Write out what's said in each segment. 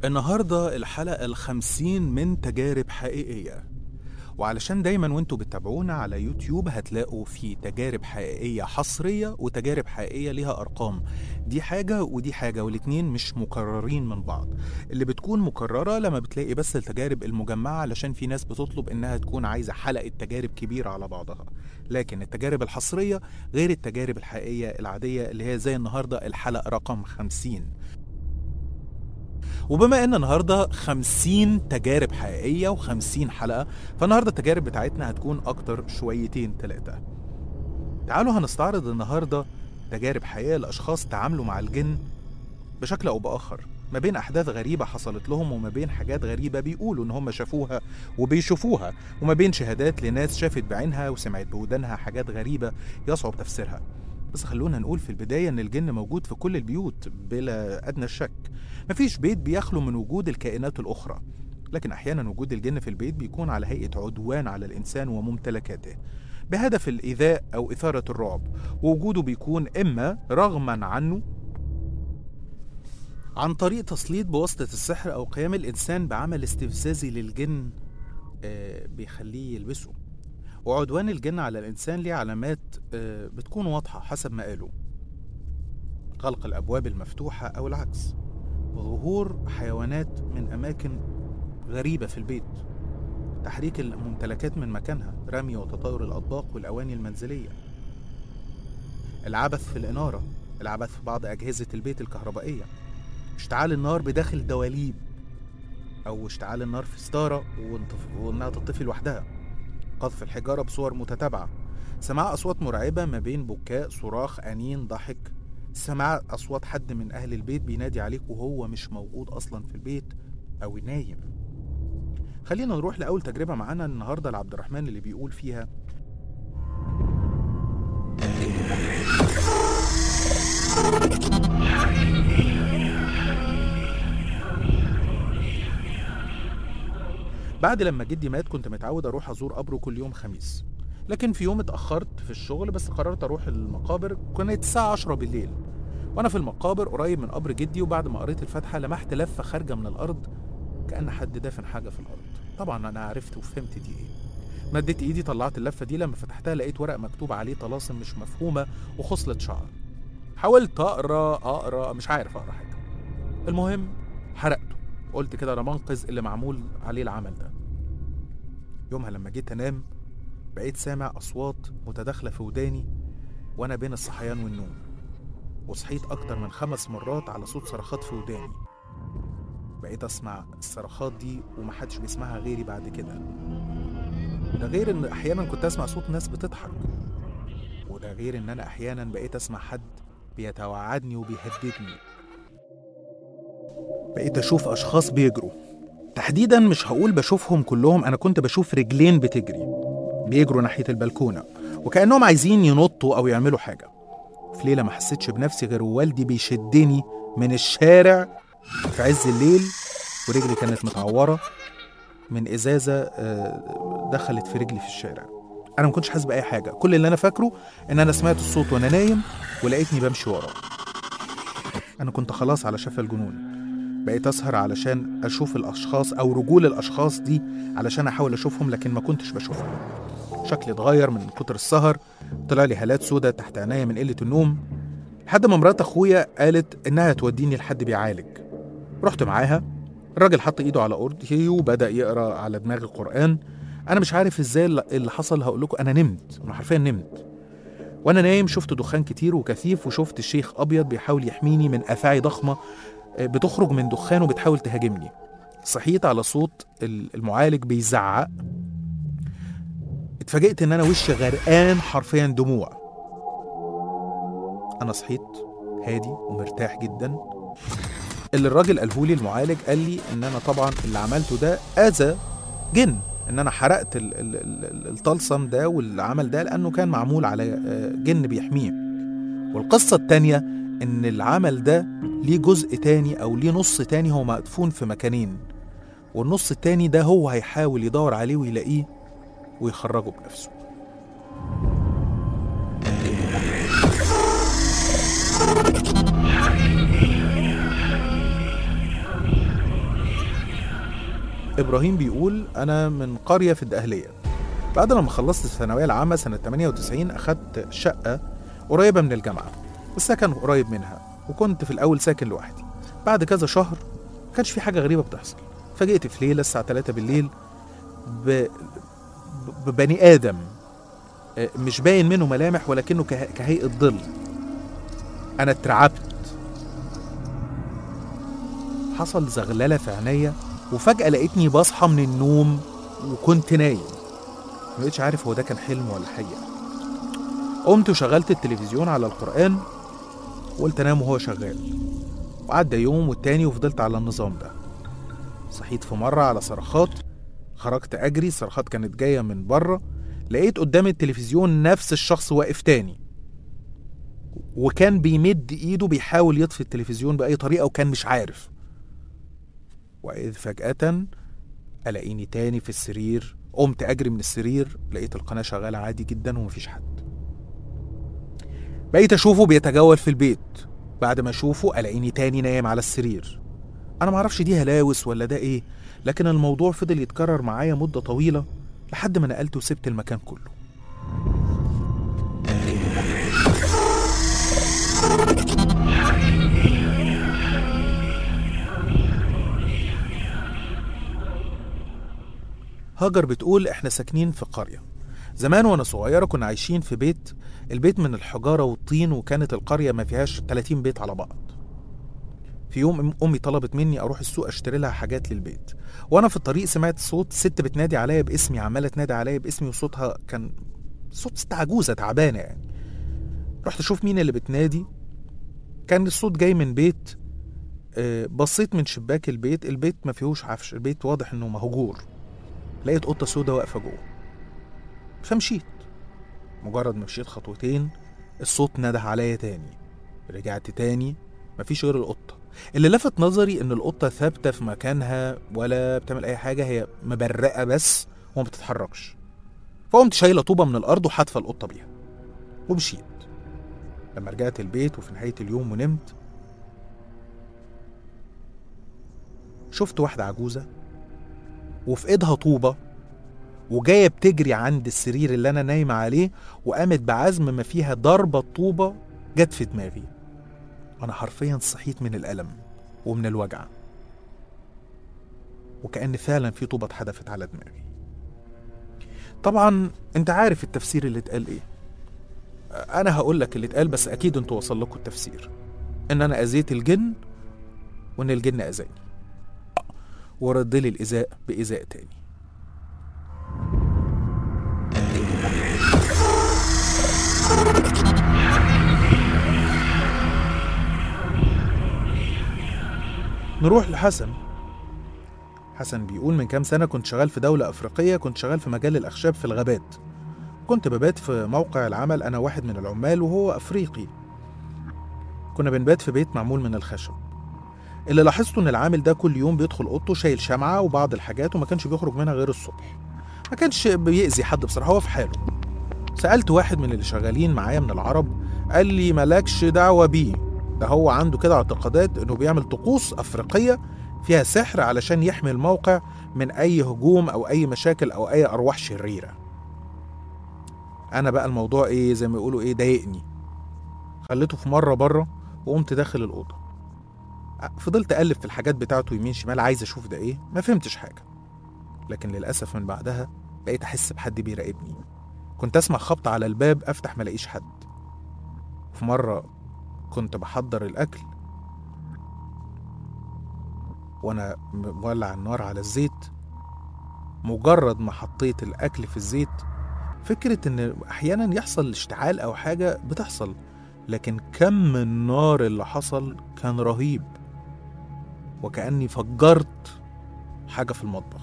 النهاردة الحلقة الخمسين من تجارب حقيقية وعلشان دايما وانتوا بتتابعونا على يوتيوب هتلاقوا في تجارب حقيقية حصرية وتجارب حقيقية ليها أرقام دي حاجة ودي حاجة والاتنين مش مكررين من بعض اللي بتكون مكررة لما بتلاقي بس التجارب المجمعة علشان في ناس بتطلب إنها تكون عايزة حلقة تجارب كبيرة على بعضها لكن التجارب الحصرية غير التجارب الحقيقية العادية اللي هي زي النهاردة الحلقة رقم 50 وبما ان النهارده 50 تجارب حقيقيه و50 حلقه فالنهارده التجارب بتاعتنا هتكون اكتر شويتين ثلاثه تعالوا هنستعرض النهارده تجارب حقيقيه لاشخاص تعاملوا مع الجن بشكل او باخر ما بين احداث غريبه حصلت لهم وما بين حاجات غريبه بيقولوا ان هم شافوها وبيشوفوها وما بين شهادات لناس شافت بعينها وسمعت بودانها حاجات غريبه يصعب تفسيرها بس خلونا نقول في البدايه ان الجن موجود في كل البيوت بلا ادنى شك مفيش بيت بيخلو من وجود الكائنات الأخرى لكن أحيانا وجود الجن في البيت بيكون على هيئة عدوان على الإنسان وممتلكاته بهدف الإيذاء أو إثارة الرعب ووجوده بيكون إما رغما عنه عن طريق تسليط بواسطة السحر أو قيام الإنسان بعمل استفزازي للجن آه، بيخليه يلبسه وعدوان الجن على الإنسان ليه علامات آه، بتكون واضحة حسب ما قالوا غلق الأبواب المفتوحة أو العكس ظهور حيوانات من أماكن غريبة في البيت تحريك الممتلكات من مكانها رمي وتطاير الأطباق والأواني المنزلية العبث في الإنارة العبث في بعض أجهزة البيت الكهربائية اشتعال النار بداخل دواليب أو اشتعال النار في ستارة وانطف- وإنها تطفي لوحدها قذف الحجارة بصور متتابعة سماع أصوات مرعبة ما بين بكاء صراخ أنين ضحك سماع أصوات حد من أهل البيت بينادي عليك وهو مش موجود أصلا في البيت أو نايم خلينا نروح لأول تجربة معانا النهاردة لعبد الرحمن اللي بيقول فيها بعد لما جدي مات كنت متعود أروح أزور قبره كل يوم خميس لكن في يوم اتأخرت في الشغل بس قررت أروح المقابر كانت الساعة 10 بالليل وأنا في المقابر قريب من قبر جدي وبعد ما قريت الفاتحة لمحت لفة خارجة من الأرض كأن حد دافن حاجة في الأرض طبعا أنا عرفت وفهمت دي إيه مديت إيدي طلعت اللفة دي لما فتحتها لقيت ورق مكتوب عليه طلاسم مش مفهومة وخصلة شعر حاولت أقرأ أقرأ مش عارف أقرأ حاجة المهم حرقته قلت كده أنا منقذ اللي معمول عليه العمل ده يومها لما جيت أنام بقيت سامع أصوات متداخلة في وداني وأنا بين الصحيان والنوم وصحيت أكتر من خمس مرات على صوت صرخات في وداني بقيت أسمع الصرخات دي ومحدش بيسمعها غيري بعد كده ده غير إن أحيانا كنت أسمع صوت ناس بتضحك وده غير إن أنا أحيانا بقيت أسمع حد بيتوعدني وبيهددني بقيت أشوف أشخاص بيجروا تحديدا مش هقول بشوفهم كلهم أنا كنت بشوف رجلين بتجري بيجروا ناحية البلكونة وكأنهم عايزين ينطوا أو يعملوا حاجة في ليلة ما حسيتش بنفسي غير والدي بيشدني من الشارع في عز الليل ورجلي كانت متعورة من إزازة آه، دخلت في رجلي في الشارع أنا ما كنتش حاسس بأي حاجة كل اللي أنا فاكره إن أنا سمعت الصوت وأنا نايم ولقيتني بمشي وراه أنا كنت خلاص على شفا الجنون بقيت أسهر علشان أشوف الأشخاص أو رجول الأشخاص دي علشان أحاول أشوفهم لكن ما كنتش بشوفهم شكلي اتغير من كتر السهر طلع لي هالات سودة تحت عينيا من قلة النوم لحد ما مرات أخويا قالت إنها توديني لحد بيعالج رحت معاها الراجل حط إيده على أوضتي وبدأ يقرأ على دماغي القرآن أنا مش عارف إزاي اللي حصل هقول لكم أنا نمت أنا حرفيا نمت وأنا نايم شفت دخان كتير وكثيف وشفت الشيخ أبيض بيحاول يحميني من أفاعي ضخمة آه، بتخرج من دخان وبتحاول تهاجمني صحيت على صوت المعالج بيزعق اتفاجئت ان انا وشي غرقان حرفيا دموع انا صحيت هادي ومرتاح جدا اللي الراجل قاله لي المعالج قال لي ان انا طبعا اللي عملته ده اذى جن ان انا حرقت ال- ال- ال- الطلسم ده والعمل ده لانه كان معمول على آه، جن بيحميه والقصه التانيه ان العمل ده ليه جزء تاني او ليه نص تاني هو مدفون في مكانين والنص التاني ده هو هيحاول يدور عليه ويلاقيه ويخرجه بنفسه إبراهيم بيقول أنا من قرية في الدقهلية بعد لما خلصت الثانوية العامة سنة 98 أخدت شقة قريبة من الجامعة السكن قريب منها وكنت في الأول ساكن لوحدي بعد كذا شهر ما كانش في حاجة غريبة بتحصل فجأت في ليلة الساعة 3 بالليل ب... ببني آدم آه، مش باين منه ملامح ولكنه كه... كهيئة ظل أنا اترعبت حصل زغللة في عينيا وفجأة لقيتني بصحى من النوم وكنت نايم ما بقتش عارف هو ده كان حلم ولا حقيقة قمت وشغلت التلفزيون على القرآن وقلت انام وهو شغال وعدى يوم والتاني وفضلت على النظام ده صحيت في مرة على صرخات خرجت أجري الصرخات كانت جاية من بره لقيت قدام التلفزيون نفس الشخص واقف تاني وكان بيمد ايده بيحاول يطفي التلفزيون بأي طريقة وكان مش عارف وإذ فجأة ألاقيني تاني في السرير قمت أجري من السرير لقيت القناة شغالة عادي جدا ومفيش حد بقيت أشوفه بيتجول في البيت بعد ما أشوفه ألاقيني تاني نايم على السرير أنا معرفش دي هلاوس ولا ده إيه لكن الموضوع فضل يتكرر معايا مدة طويلة لحد ما نقلت وسبت المكان كله هاجر بتقول احنا ساكنين في قرية زمان وانا صغيرة كنا عايشين في بيت البيت من الحجارة والطين وكانت القرية ما فيهاش 30 بيت على بعض في يوم أم- امي طلبت مني اروح السوق اشتري لها حاجات للبيت وانا في الطريق سمعت صوت ست بتنادي عليا باسمي عماله تنادي عليا باسمي وصوتها كان صوت ست عجوزه تعبانه يعني رحت اشوف مين اللي بتنادي كان الصوت جاي من بيت آه، بصيت من شباك البيت البيت ما فيهوش عفش البيت واضح انه مهجور لقيت قطه سودة واقفه جوه فمشيت مجرد ما مشيت خطوتين الصوت نده عليا تاني رجعت تاني مفيش غير القطه اللي لفت نظري ان القطه ثابته في مكانها ولا بتعمل اي حاجه هي مبرقه بس وما بتتحركش فقمت شايله طوبه من الارض وحادفه القطه بيها ومشيت لما رجعت البيت وفي نهايه اليوم ونمت شفت واحده عجوزه وفي ايدها طوبه وجايه بتجري عند السرير اللي انا نايمه عليه وقامت بعزم ما فيها ضربه طوبه جت في دماغي أنا حرفيا صحيت من الألم ومن الوجع وكأن فعلا في طوبة اتحدفت على دماغي طبعا انت عارف التفسير اللي اتقال ايه انا هقول لك اللي اتقال بس اكيد انتوا وصل لكم التفسير ان انا اذيت الجن وان الجن اذاني ورد لي الايذاء بايذاء تاني نروح لحسن حسن بيقول من كام سنة كنت شغال في دولة أفريقية كنت شغال في مجال الأخشاب في الغابات كنت ببات في موقع العمل أنا واحد من العمال وهو أفريقي كنا بنبات في بيت معمول من الخشب اللي لاحظته إن العامل ده كل يوم بيدخل أوضته شايل شمعة وبعض الحاجات وما كانش بيخرج منها غير الصبح ما كانش بيأذي حد بصراحة هو في حاله سألت واحد من اللي شغالين معايا من العرب قال لي مالكش دعوة بيه ده هو عنده كده اعتقادات انه بيعمل طقوس افريقيه فيها سحر علشان يحمي الموقع من اي هجوم او اي مشاكل او اي ارواح شريره انا بقى الموضوع ايه زي ما يقولوا ايه ضايقني خليته في مره بره وقمت داخل الاوضه فضلت اقلب في الحاجات بتاعته يمين شمال عايز اشوف ده ايه ما فهمتش حاجه لكن للاسف من بعدها بقيت احس بحد بيراقبني كنت اسمع خبط على الباب افتح ملاقيش حد في مره كنت بحضر الأكل وأنا مولع النار على الزيت مجرد ما حطيت الأكل في الزيت فكرة إن أحيانا يحصل اشتعال أو حاجة بتحصل لكن كم النار اللي حصل كان رهيب وكأني فجرت حاجة في المطبخ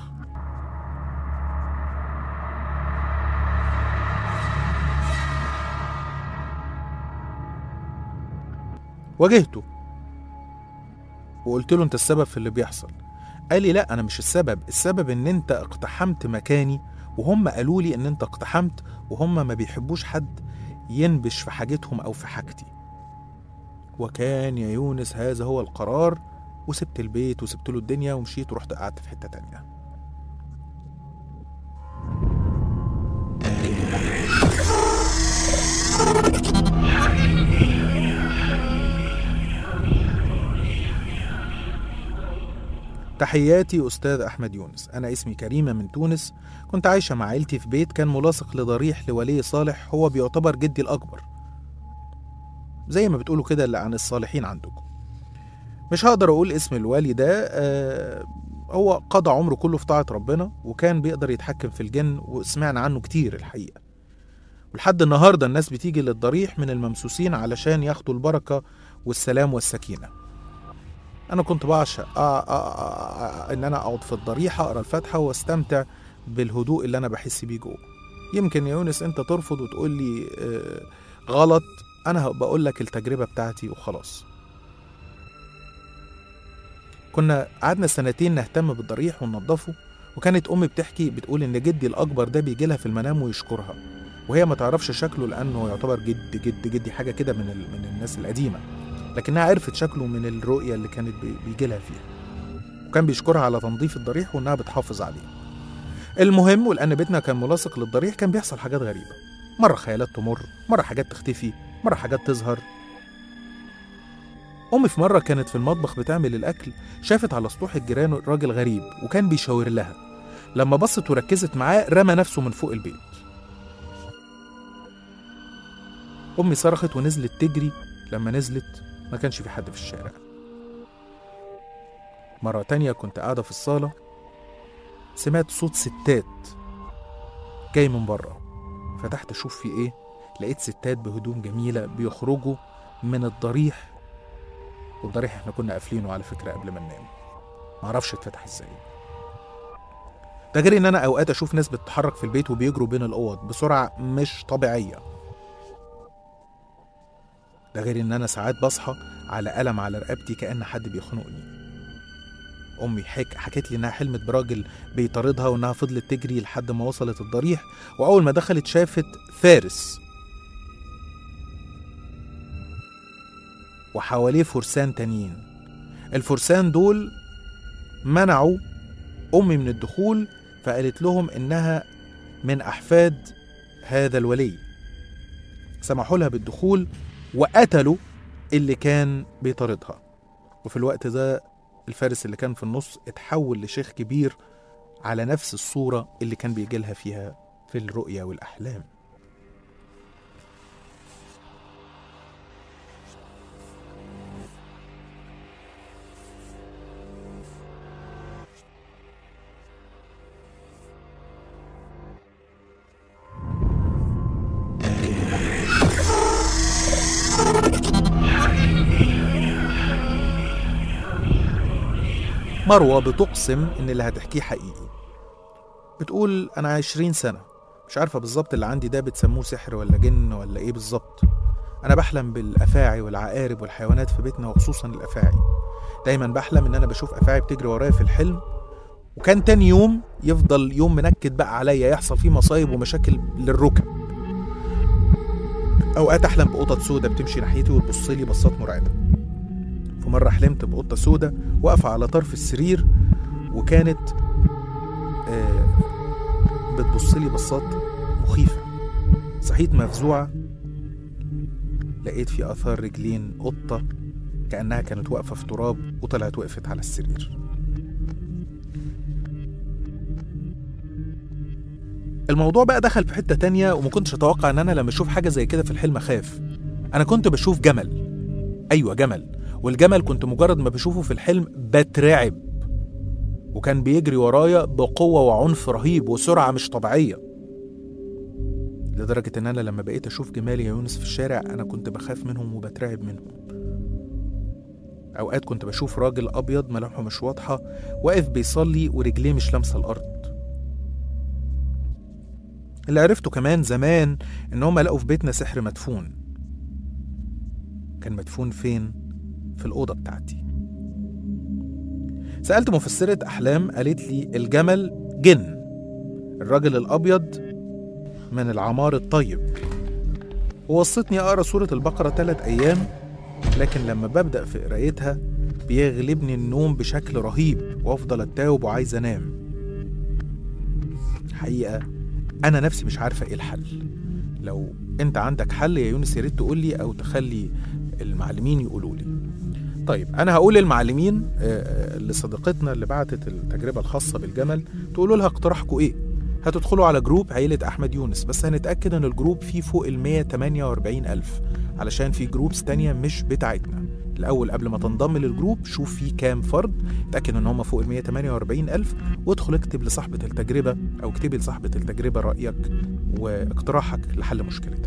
واجهته وقلت له انت السبب في اللي بيحصل قال لي لا انا مش السبب السبب ان انت اقتحمت مكاني وهم قالوا لي ان انت اقتحمت وهم ما بيحبوش حد ينبش في حاجتهم او في حاجتي وكان يا يونس هذا هو القرار وسبت البيت وسبت له الدنيا ومشيت ورحت قعدت في حتة تانية تحياتي أستاذ أحمد يونس أنا اسمي كريمة من تونس كنت عايشة مع عيلتي في بيت كان ملاصق لضريح لولي صالح هو بيعتبر جدي الأكبر زي ما بتقولوا كده اللي عن الصالحين عندكم مش هقدر أقول اسم الوالي ده آه هو قضى عمره كله في طاعة ربنا وكان بيقدر يتحكم في الجن وسمعنا عنه كتير الحقيقة ولحد النهاردة الناس بتيجي للضريح من الممسوسين علشان ياخدوا البركة والسلام والسكينة أنا كنت بعشق آه آه آه إن أنا أقعد في الضريح أقرأ الفاتحة واستمتع بالهدوء اللي أنا بحس بيه جوه يمكن يا يونس أنت ترفض وتقول لي آه غلط أنا بقول لك التجربة بتاعتي وخلاص كنا قعدنا سنتين نهتم بالضريح وننضفه وكانت أمي بتحكي بتقول إن جدي الأكبر ده بيجي لها في المنام ويشكرها وهي ما تعرفش شكله لأنه يعتبر جد جد جدي حاجة كده من ال... من الناس القديمة لكنها عرفت شكله من الرؤية اللي كانت بي... بيجي لها فيها وكان بيشكرها على تنظيف الضريح وإنها بتحافظ عليه المهم ولأن بيتنا كان ملاصق للضريح كان بيحصل حاجات غريبة مرة خيالات تمر مرة حاجات تختفي مرة حاجات تظهر أمي في مرة كانت في المطبخ بتعمل الأكل شافت على سطوح الجيران راجل غريب وكان بيشاور لها لما بصت وركزت معاه رمى نفسه من فوق البيت أمي صرخت ونزلت تجري لما نزلت ما كانش في حد في الشارع مرة تانية كنت قاعدة في الصالة سمعت صوت ستات جاي من بره فتحت أشوف في إيه لقيت ستات بهدوم جميلة بيخرجوا من الضريح والضريح احنا كنا قافلينه على فكرة قبل ما ننام معرفش اتفتح ازاي ده غير ان انا اوقات اشوف ناس بتتحرك في البيت وبيجروا بين الاوض بسرعة مش طبيعية ده غير ان انا ساعات بصحى على ألم على رقبتي كأن حد بيخنقني أمي حك... حكت لي إنها حلمت براجل بيطاردها وإنها فضلت تجري لحد ما وصلت الضريح وأول ما دخلت شافت فارس وحواليه فرسان تانيين الفرسان دول منعوا أمي من الدخول فقالت لهم إنها من أحفاد هذا الولي سمحوا لها بالدخول وقتلوا اللي كان بيطاردها وفي الوقت ده الفارس اللي كان في النص اتحول لشيخ كبير على نفس الصورة اللي كان بيجيلها فيها في الرؤيا والأحلام مروة بتقسم إن اللي هتحكيه حقيقي بتقول أنا عشرين سنة مش عارفة بالظبط اللي عندي ده بتسموه سحر ولا جن ولا إيه بالظبط أنا بحلم بالأفاعي والعقارب والحيوانات في بيتنا وخصوصا الأفاعي دايما بحلم إن أنا بشوف أفاعي بتجري ورايا في الحلم وكان تاني يوم يفضل يوم منكد بقى عليا يحصل فيه مصايب ومشاكل للركب أوقات أحلم بقطط سودة بتمشي ناحيتي وتبص لي بصات مرعبة في مرة حلمت بقطة سودة واقفة على طرف السرير وكانت آه بتبص لي بصات مخيفة صحيت مفزوعة لقيت في آثار رجلين قطة كأنها كانت واقفة في تراب وطلعت وقفت على السرير الموضوع بقى دخل في حتة تانية وما كنتش أتوقع إن أنا لما أشوف حاجة زي كده في الحلم أخاف أنا كنت بشوف جمل أيوة جمل والجمل كنت مجرد ما بشوفه في الحلم بترعب وكان بيجري ورايا بقوة وعنف رهيب وسرعة مش طبيعية لدرجة إن أنا لما بقيت أشوف جمال يا يونس في الشارع أنا كنت بخاف منهم وبترعب منهم أوقات كنت بشوف راجل أبيض ملامحه مش واضحة واقف بيصلي ورجليه مش لامسة الأرض اللي عرفته كمان زمان إن هما لقوا في بيتنا سحر مدفون كان مدفون فين؟ في الأوضة بتاعتي سألت مفسرة أحلام قالت لي الجمل جن الراجل الأبيض من العمار الطيب ووصتني أقرأ سورة البقرة ثلاث أيام لكن لما ببدأ في قرايتها بيغلبني النوم بشكل رهيب وأفضل أتاوب وعايز أنام حقيقة أنا نفسي مش عارفة إيه الحل لو أنت عندك حل يا يونس يا ريت تقول لي أو تخلي المعلمين يقولوا لي طيب انا هقول للمعلمين آه، آه، لصديقتنا اللي بعتت التجربه الخاصه بالجمل تقولوا لها اقتراحكم ايه هتدخلوا على جروب عيلة أحمد يونس بس هنتأكد إن الجروب فيه فوق ال 148 ألف علشان في جروبس تانية مش بتاعتنا الأول قبل ما تنضم للجروب شوف فيه كام فرد اتأكد إن هم فوق ال 148 ألف وادخل اكتب لصاحبة التجربة أو اكتبي لصاحبة التجربة رأيك واقتراحك لحل مشكلتها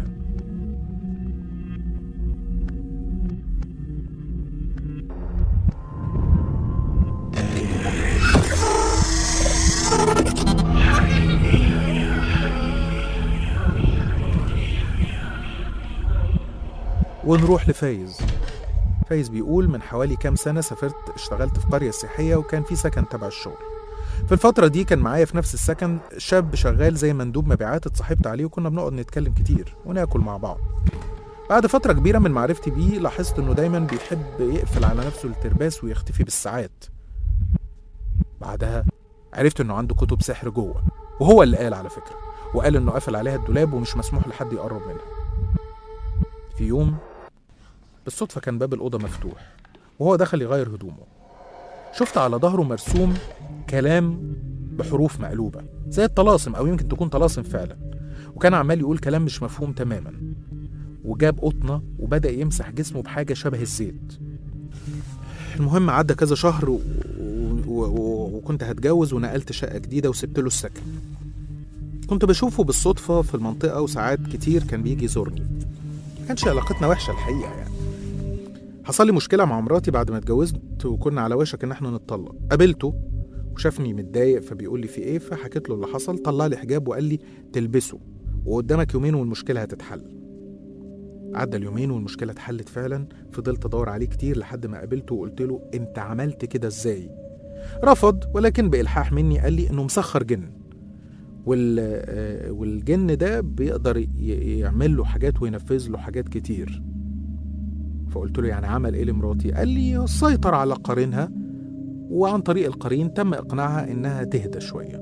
ونروح لفايز فايز بيقول من حوالي كام سنة سافرت اشتغلت في قرية سياحية وكان في سكن تبع الشغل في الفترة دي كان معايا في نفس السكن شاب شغال زي مندوب مبيعات اتصاحبت عليه وكنا بنقعد نتكلم كتير وناكل مع بعض بعد فترة كبيرة من معرفتي بيه لاحظت انه دايما بيحب يقفل على نفسه الترباس ويختفي بالساعات بعدها عرفت انه عنده كتب سحر جوه وهو اللي قال على فكرة وقال انه قفل عليها الدولاب ومش مسموح لحد يقرب منها في يوم بالصدفة كان باب الأوضة مفتوح وهو دخل يغير هدومه شفت على ظهره مرسوم كلام بحروف مقلوبة زي الطلاسم أو يمكن تكون طلاسم فعلا وكان عمال يقول كلام مش مفهوم تماما وجاب قطنة وبدأ يمسح جسمه بحاجة شبه الزيت المهم عدى كذا شهر و... و... و... وكنت هتجوز ونقلت شقة جديدة وسبت له السكن كنت بشوفه بالصدفة في المنطقة وساعات كتير كان بيجي يزورني ما كانش علاقتنا وحشة الحقيقة يعني حصل لي مشكلة مع مراتي بعد ما اتجوزت وكنا على وشك ان احنا نتطلق قابلته وشافني متضايق فبيقول لي في ايه فحكيت له اللي حصل طلع لي حجاب وقال لي تلبسه وقدامك يومين والمشكلة هتتحل عدى اليومين والمشكلة اتحلت فعلا فضلت ادور عليه كتير لحد ما قابلته وقلت له انت عملت كده ازاي رفض ولكن بإلحاح مني قال لي انه مسخر جن وال... آه، والجن ده بيقدر ي- يعمل له حاجات وينفذ له حاجات كتير فقلت له يعني عمل ايه لمراتي قال لي سيطر على قرينها وعن طريق القرين تم اقناعها انها تهدى شويه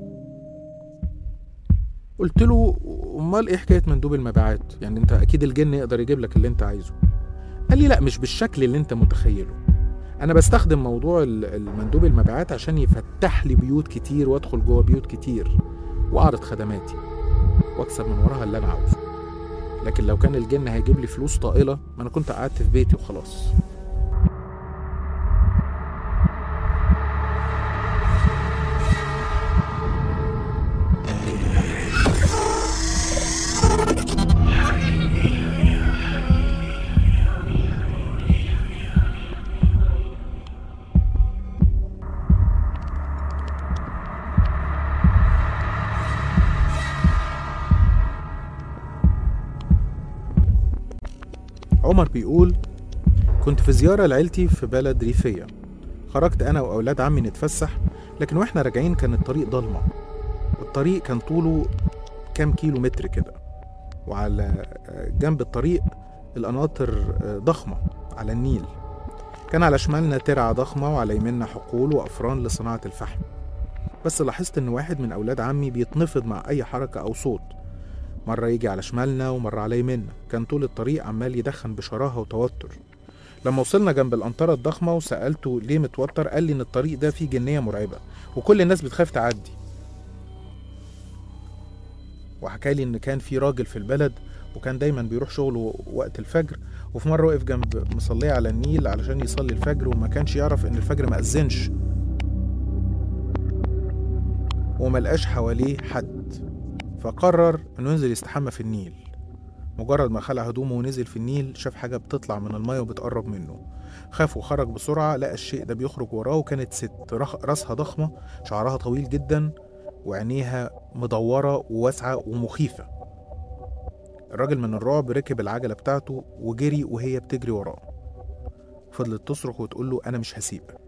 قلت له امال ايه حكايه مندوب المبيعات يعني انت اكيد الجن يقدر يجيب لك اللي انت عايزه قال لي لا مش بالشكل اللي انت متخيله انا بستخدم موضوع ال- المندوب المبيعات عشان يفتح لي بيوت كتير وادخل جوه بيوت كتير واعرض خدماتي واكسب من وراها اللي انا عاوزه لكن لو كان الجن هيجيب لي فلوس طائله ما انا كنت قعدت في بيتي وخلاص عمر بيقول كنت في زيارة لعيلتي في بلد ريفية خرجت أنا وأولاد عمي نتفسح لكن وإحنا راجعين كان الطريق ضلمة الطريق كان طوله كام كيلو متر كده وعلى جنب الطريق القناطر ضخمة على النيل كان على شمالنا ترعة ضخمة وعلى يميننا حقول وأفران لصناعة الفحم بس لاحظت إن واحد من أولاد عمي بيتنفض مع أي حركة أو صوت مرة يجي على شمالنا ومرة على يميننا كان طول الطريق عمال يدخن بشراهة وتوتر لما وصلنا جنب الأنطرة الضخمة وسألته ليه متوتر قال لي إن الطريق ده فيه جنية مرعبة وكل الناس بتخاف تعدي وحكى لي إن كان في راجل في البلد وكان دايما بيروح شغله وقت الفجر وفي مرة وقف جنب مصلية على النيل علشان يصلي الفجر وما كانش يعرف إن الفجر ما أذنش وملقاش حواليه حد فقرر انه ينزل يستحمى في النيل مجرد ما خلع هدومه ونزل في النيل شاف حاجة بتطلع من المية وبتقرب منه خاف وخرج بسرعة لقى الشيء ده بيخرج وراه وكانت ست رخ- راسها ضخمة شعرها طويل جدا وعينيها مدورة وواسعة ومخيفة الراجل من الرعب ركب العجلة بتاعته وجري وهي بتجري وراه فضلت تصرخ وتقول له أنا مش هسيبك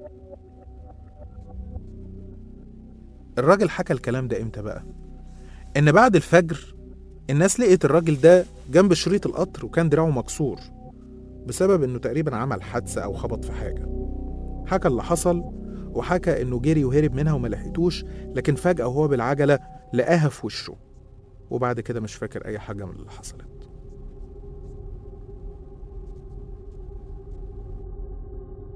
الراجل حكى الكلام ده امتى بقى ان بعد الفجر الناس لقيت الراجل ده جنب شريط القطر وكان دراعه مكسور بسبب انه تقريبا عمل حادثة او خبط في حاجة حكى اللي حصل وحكى انه جري وهرب منها وما لحقتوش لكن فجأة وهو بالعجلة لقاها في وشه وبعد كده مش فاكر اي حاجة من اللي حصلت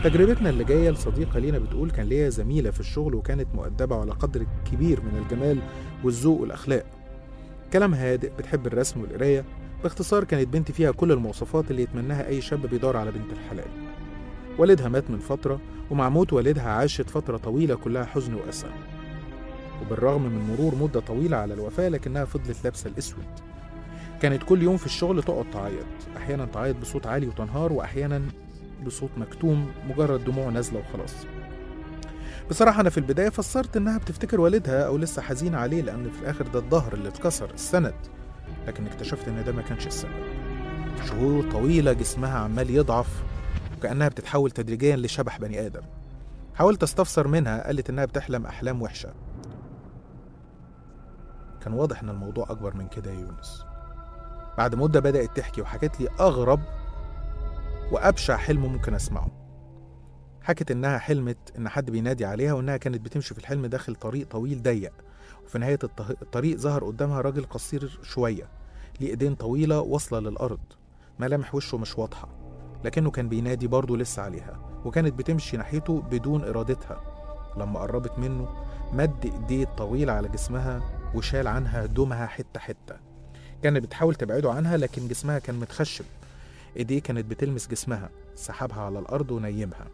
تجربتنا اللي جاية لصديقة لينا بتقول كان ليا زميلة في الشغل وكانت مؤدبة على قدر كبير من الجمال والذوق والأخلاق كلامها هادئ بتحب الرسم والقراية باختصار كانت بنتي فيها كل المواصفات اللي يتمناها أي شاب بيدور على بنت الحلال والدها مات من فترة ومع موت والدها عاشت فترة طويلة كلها حزن وأسى وبالرغم من مرور مدة طويلة على الوفاة لكنها فضلت لابسة الأسود كانت كل يوم في الشغل تقعد تعيط أحيانا تعيط بصوت عالي وتنهار وأحيانا بصوت مكتوم مجرد دموع نازلة وخلاص بصراحة أنا في البداية فسرت إنها بتفتكر والدها أو لسه حزينة عليه لأن في الآخر ده الظهر اللي اتكسر السند لكن اكتشفت إن ده ما كانش السبب شهور طويلة جسمها عمال يضعف وكأنها بتتحول تدريجيا لشبح بني آدم حاولت استفسر منها قالت إنها بتحلم أحلام وحشة كان واضح إن الموضوع أكبر من كده يا يونس بعد مدة بدأت تحكي وحكت لي أغرب وأبشع حلم ممكن أسمعه حكت إنها حلمت إن حد بينادي عليها وإنها كانت بتمشي في الحلم داخل طريق طويل ضيق وفي نهاية الطه- الطريق ظهر قدامها راجل قصير شوية ليه إيدين طويلة واصلة للأرض ملامح وشه مش واضحة لكنه كان بينادي برضه لسه عليها وكانت بتمشي ناحيته بدون إرادتها لما قربت منه مد إيديه الطويلة على جسمها وشال عنها هدومها حتة حتة كانت بتحاول تبعده عنها لكن جسمها كان متخشب ايديه كانت بتلمس جسمها سحبها على الارض ونيمها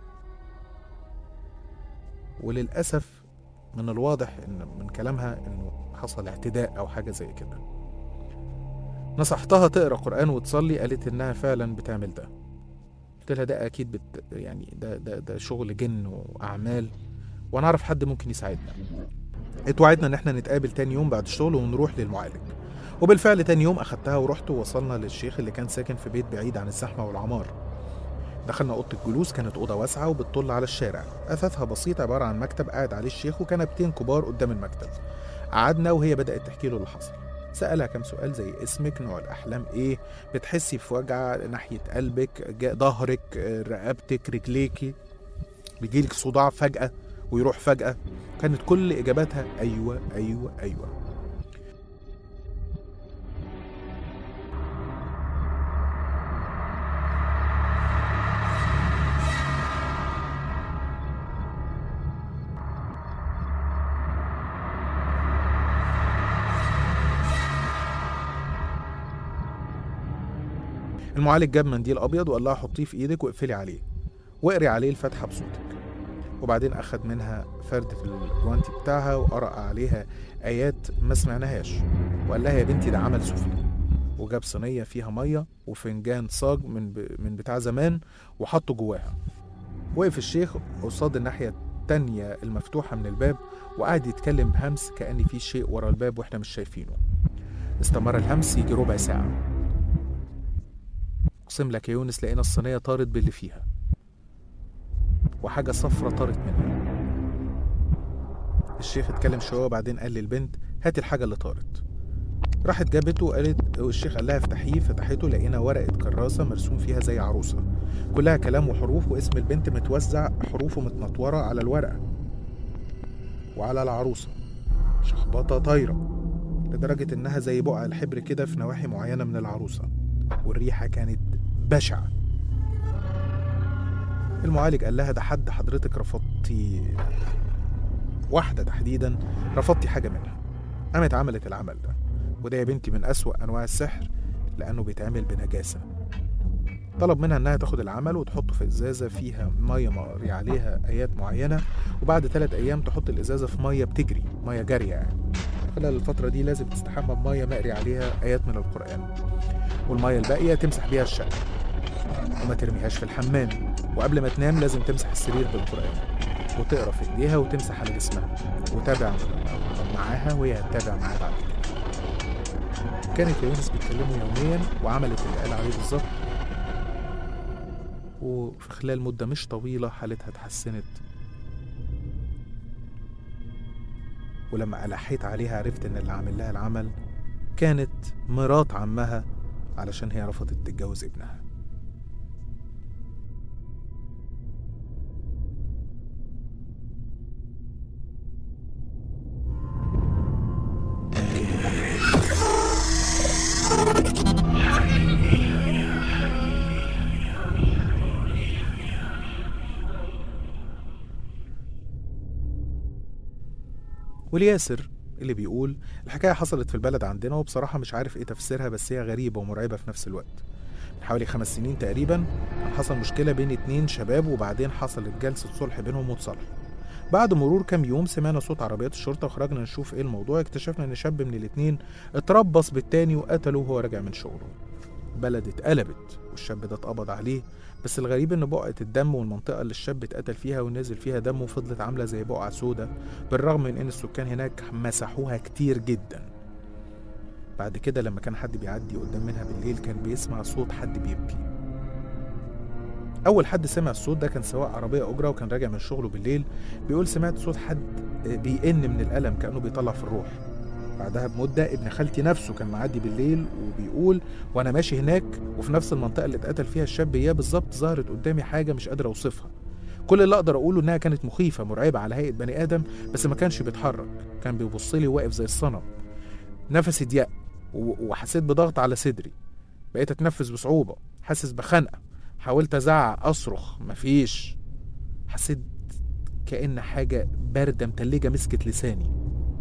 وللاسف من الواضح ان من كلامها انه حصل اعتداء او حاجه زي كده نصحتها تقرا قران وتصلي قالت انها فعلا بتعمل ده قلت لها ده اكيد بت يعني ده ده ده شغل جن واعمال وانا اعرف حد ممكن يساعدنا اتوعدنا ان احنا نتقابل تاني يوم بعد الشغل ونروح للمعالج وبالفعل تاني يوم أخدتها ورحت ووصلنا للشيخ اللي كان ساكن في بيت بعيد عن الزحمة والعمار دخلنا أوضة الجلوس كانت أوضة واسعة وبتطل على الشارع أثاثها بسيط عبارة عن مكتب قاعد عليه الشيخ وكنبتين كبار قدام المكتب قعدنا وهي بدأت تحكي له اللي حصل سألها كم سؤال زي اسمك نوع الأحلام إيه بتحسي في وجع ناحية قلبك جا- ظهرك آه، رقبتك رجليكي بيجيلك صداع فجأة ويروح فجأة كانت كل إجاباتها أيوة أيوة أيوة المعالج جاب منديل ابيض وقال لها حطيه في ايدك واقفلي عليه واقري عليه الفاتحه بصوتك وبعدين اخد منها فرد في الجوانتي بتاعها وقرأ عليها ايات ما سمعناهاش وقال لها يا بنتي ده عمل سفلي وجاب صينيه فيها ميه وفنجان صاج من ب... من بتاع زمان وحطه جواها وقف الشيخ قصاد الناحيه التانية المفتوحه من الباب وقعد يتكلم بهمس كأن في شيء ورا الباب واحنا مش شايفينه استمر الهمس يجي ربع ساعه اقسم لك يا يونس لقينا الصينيه طارت باللي فيها وحاجه صفرة طارت منها الشيخ اتكلم شويه وبعدين قال للبنت هاتي الحاجه اللي طارت راحت جابته وقالت والشيخ قال لها افتحيه فتحته لقينا ورقه كراسه مرسوم فيها زي عروسه كلها كلام وحروف واسم البنت متوزع حروفه متنطوره على الورقه وعلى العروسه شخبطه طايره لدرجه انها زي بقع الحبر كده في نواحي معينه من العروسه والريحه كانت بشعه المعالج قال لها ده حد حضرتك رفضتي واحده تحديدا رفضتي حاجه منها قامت عملت العمل ده وده يا بنتي من أسوأ أنواع السحر لأنه بيتعمل بنجاسة طلب منها إنها تاخد العمل وتحطه في إزازة فيها مية مقري عليها آيات معينة وبعد ثلاث أيام تحط الإزازة في مية بتجري مية جارية يعني خلال الفترة دي لازم تستحمى بمية مقري عليها آيات من القرآن والمية الباقية تمسح بيها الشقة وما ترميهاش في الحمام وقبل ما تنام لازم تمسح السرير بالقرآن وتقرا في ايديها وتمسح على جسمها وتابع معاها وهي هتتابع معاها بعد كده كانت يا يونس بتكلمه يوميا وعملت اللي قال عليه بالظبط وفي خلال مدة مش طويلة حالتها اتحسنت ولما ألحيت عليها عرفت إن اللي عامل لها العمل كانت مرات عمها علشان هي رفضت تتجوز ابنها والياسر اللي بيقول الحكاية حصلت في البلد عندنا وبصراحة مش عارف ايه تفسيرها بس هي غريبة ومرعبة في نفس الوقت من حوالي خمس سنين تقريبا كان حصل مشكلة بين اتنين شباب وبعدين حصلت جلسة صلح بينهم وتصالحوا بعد مرور كام يوم سمعنا صوت عربيات الشرطة وخرجنا نشوف ايه الموضوع اكتشفنا ان شاب من الاتنين اتربص بالتاني وقتله وهو راجع من شغله بلد اتقلبت والشاب ده اتقبض عليه بس الغريب ان بقعة الدم والمنطقة اللي الشاب اتقتل فيها ونزل فيها دمه فضلت عاملة زي بقعة سودة بالرغم من ان السكان هناك مسحوها كتير جدا بعد كده لما كان حد بيعدي قدام منها بالليل كان بيسمع صوت حد بيبكي أول حد سمع الصوت ده كان سواق عربية أجرة وكان راجع من شغله بالليل بيقول سمعت صوت حد بيئن من الألم كأنه بيطلع في الروح بعدها بمدة ابن خالتي نفسه كان معدي بالليل وبيقول وأنا ماشي هناك وفي نفس المنطقة اللي اتقتل فيها الشاب إياه بالظبط ظهرت قدامي حاجة مش قادر أوصفها كل اللي أقدر أقوله إنها كانت مخيفة مرعبة على هيئة بني آدم بس ما كانش بيتحرك كان بيبص لي واقف زي الصنم نفسي ضيق و- وحسيت بضغط على صدري بقيت أتنفس بصعوبة حاسس بخنقة حاولت أزعق أصرخ مفيش حسيت كأن حاجة باردة متلجة مسكت لساني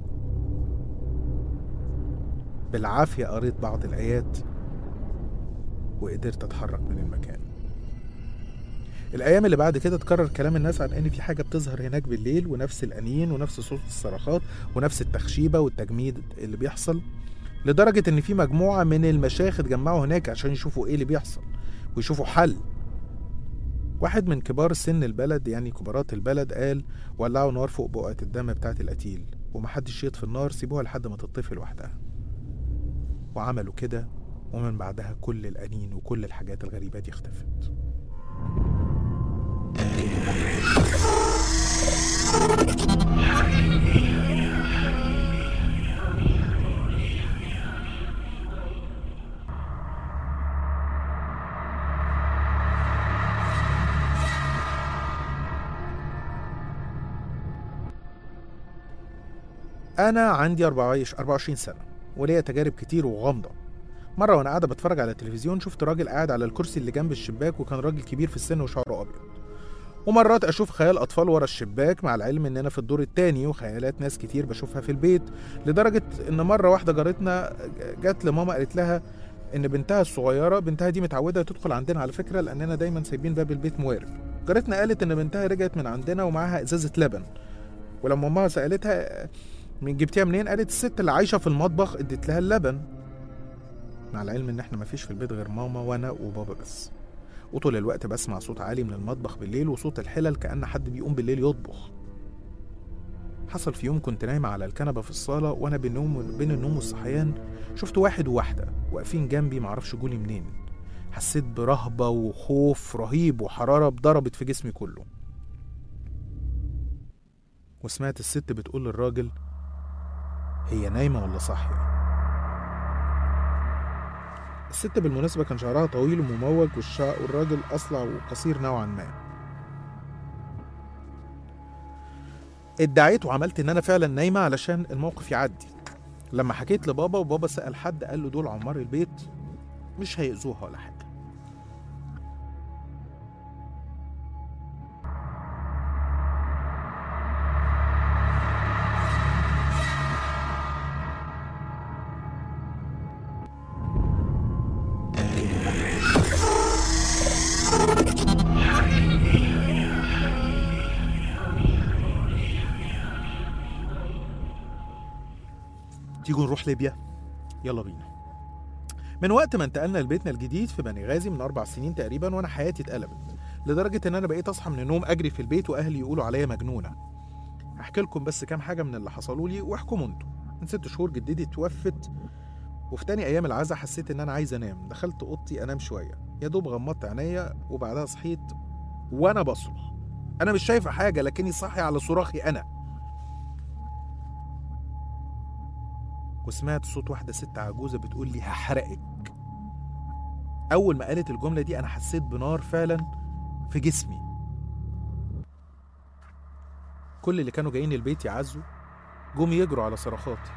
بالعافية قريت بعض الآيات وقدرت أتحرك من المكان الأيام اللي بعد كده اتكرر كلام الناس عن إن في حاجة بتظهر هناك بالليل ونفس الأنين ونفس صوت الصرخات ونفس التخشيبة والتجميد اللي بيحصل لدرجة إن في مجموعة من المشايخ اتجمعوا هناك عشان يشوفوا إيه اللي بيحصل ويشوفوا حل واحد من كبار سن البلد يعني كبارات البلد قال ولعوا نار فوق بقعة الدم بتاعت القتيل ومحدش يطفي النار سيبوها لحد ما تطفي لوحدها وعملوا كده ومن بعدها كل الأنين وكل الحاجات الغريبة دي اختفت أنا عندي 24 سنة وليا تجارب كتير وغامضة مرة وأنا قاعدة بتفرج على التلفزيون شفت راجل قاعد على الكرسي اللي جنب الشباك وكان راجل كبير في السن وشعره أبيض ومرات أشوف خيال أطفال ورا الشباك مع العلم إن أنا في الدور التاني وخيالات ناس كتير بشوفها في البيت لدرجة إن مرة واحدة جارتنا جت لماما قالت لها إن بنتها الصغيرة بنتها دي متعودة تدخل عندنا على فكرة لأننا دايما سايبين باب البيت موارب جارتنا قالت إن بنتها رجعت من عندنا ومعاها إزازة لبن ولما ماما سألتها من جبتيها منين قالت الست اللي عايشه في المطبخ اديت لها اللبن مع العلم ان احنا مفيش في البيت غير ماما وانا وبابا بس وطول الوقت بسمع صوت عالي من المطبخ بالليل وصوت الحلل كأن حد بيقوم بالليل يطبخ حصل في يوم كنت نايمة على الكنبة في الصالة وأنا بين النوم بين النوم والصحيان شفت واحد وواحدة واقفين جنبي معرفش جولي منين حسيت برهبة وخوف رهيب وحرارة ضربت في جسمي كله وسمعت الست بتقول للراجل هي نايمة ولا صاحية الست بالمناسبة كان شعرها طويل ومموج والشع... والراجل أصلع وقصير نوعا ما ادعيت وعملت إن أنا فعلا نايمة علشان الموقف يعدي لما حكيت لبابا وبابا سأل حد قال له دول عمار البيت مش هيأذوها ولا حاجة تيجوا نروح ليبيا يلا بينا من وقت ما انتقلنا لبيتنا الجديد في بني غازي من اربع سنين تقريبا وانا حياتي اتقلبت لدرجه ان انا بقيت اصحى من النوم اجري في البيت واهلي يقولوا عليا مجنونه هحكي لكم بس كام حاجه من اللي حصلوا لي واحكموا انتوا من ست شهور جدتي توفت وفي تاني ايام العزا حسيت ان انا عايز انام دخلت اوضتي انام شويه يا دوب غمضت عينيا وبعدها صحيت وانا بصرخ انا مش شايفه حاجه لكني صاحي على صراخي انا وسمعت صوت واحدة ست عجوزة بتقول لي هحرقك أول ما قالت الجملة دي أنا حسيت بنار فعلا في جسمي كل اللي كانوا جايين البيت يعزوا جم يجروا على صرخاتي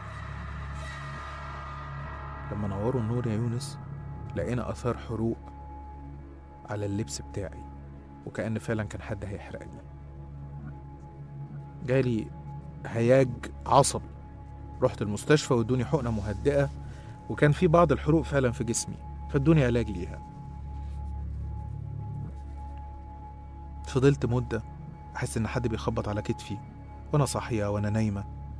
لما نوروا النور يا يونس لقينا آثار حروق على اللبس بتاعي وكأن فعلا كان حد هيحرقني جالي هياج عصب رحت المستشفى وادوني حقنة مهدئة وكان في بعض الحروق فعلا في جسمي فادوني علاج ليها فضلت مدة أحس إن حد بيخبط على كتفي وأنا صاحية وأنا نايمة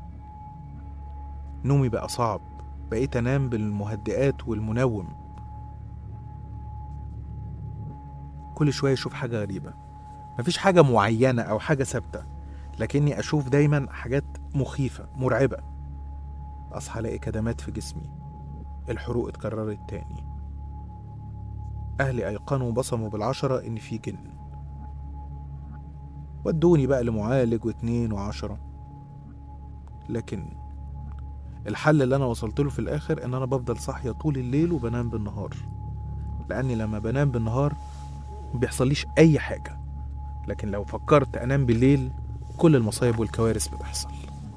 نومي بقى صعب بقيت أنام بالمهدئات والمنوم كل شوية أشوف حاجة غريبة مفيش حاجة معينة أو حاجة ثابتة لكني أشوف دايما حاجات مخيفة مرعبة أصحى ألاقي كدمات في جسمي الحروق اتكررت تاني أهلي أيقنوا وبصموا بالعشرة إن في جن ودوني بقى لمعالج واتنين وعشرة لكن الحل اللي أنا وصلت له في الآخر إن أنا بفضل صاحية طول الليل وبنام بالنهار لأني لما بنام بالنهار مبيحصليش أي حاجة لكن لو فكرت أنام بالليل كل المصايب والكوارث بتحصل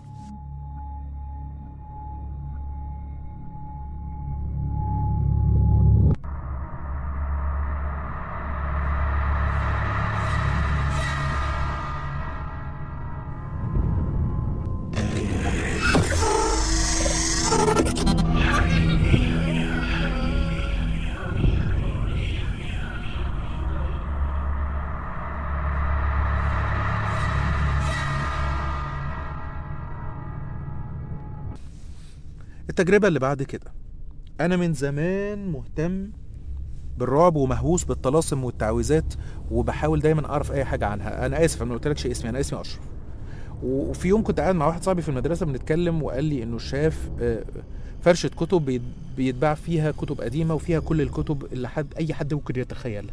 التجربة اللي بعد كده أنا من زمان مهتم بالرعب ومهووس بالطلاسم والتعويذات وبحاول دايما أعرف أي حاجة عنها أنا آسف أنا ما قلتلكش اسمي أنا اسمي أشرف وفي يوم كنت قاعد مع واحد صاحبي في المدرسة بنتكلم وقال لي إنه شاف آه، فرشة كتب بيت- بيتباع فيها كتب قديمة وفيها كل الكتب اللي حد أي حد ممكن يتخيلها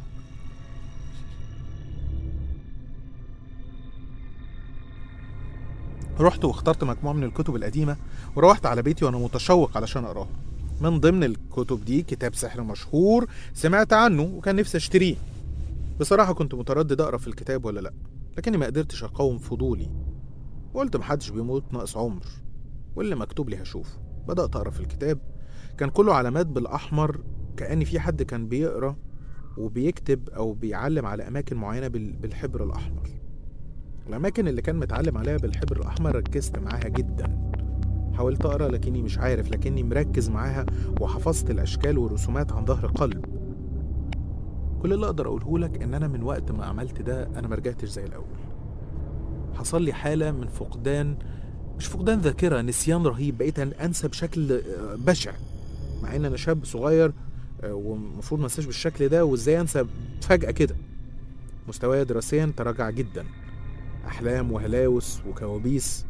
رحت واخترت مجموعة من الكتب القديمة وروحت على بيتي وأنا متشوق علشان أقراها من ضمن الكتب دي كتاب سحر مشهور سمعت عنه وكان نفسي اشتريه بصراحة كنت متردد أقرأ في الكتاب ولا لأ لكني ما قدرتش أقاوم فضولي وقلت محدش بيموت ناقص عمر واللي مكتوب لي هشوفه بدأت أقرأ في الكتاب كان كله علامات بالأحمر كأن في حد كان بيقرأ وبيكتب أو بيعلم على أماكن معينة بال- بالحبر الأحمر الأماكن اللي كان متعلم عليها بالحبر الأحمر ركزت معاها جدا حاولت أقرأ لكني مش عارف لكني مركز معاها وحفظت الأشكال والرسومات عن ظهر قلب كل اللي أقدر أقوله لك إن أنا من وقت ما عملت ده أنا مرجعتش زي الأول حصل لي حالة من فقدان مش فقدان ذاكرة نسيان رهيب بقيت أن- أنسى بشكل آه، بشع مع إن أنا شاب صغير آه، ومفروض ما انساش بالشكل ده وإزاي أنسى فجأة كده مستواي دراسيا تراجع جدا أحلام وهلاوس وكوابيس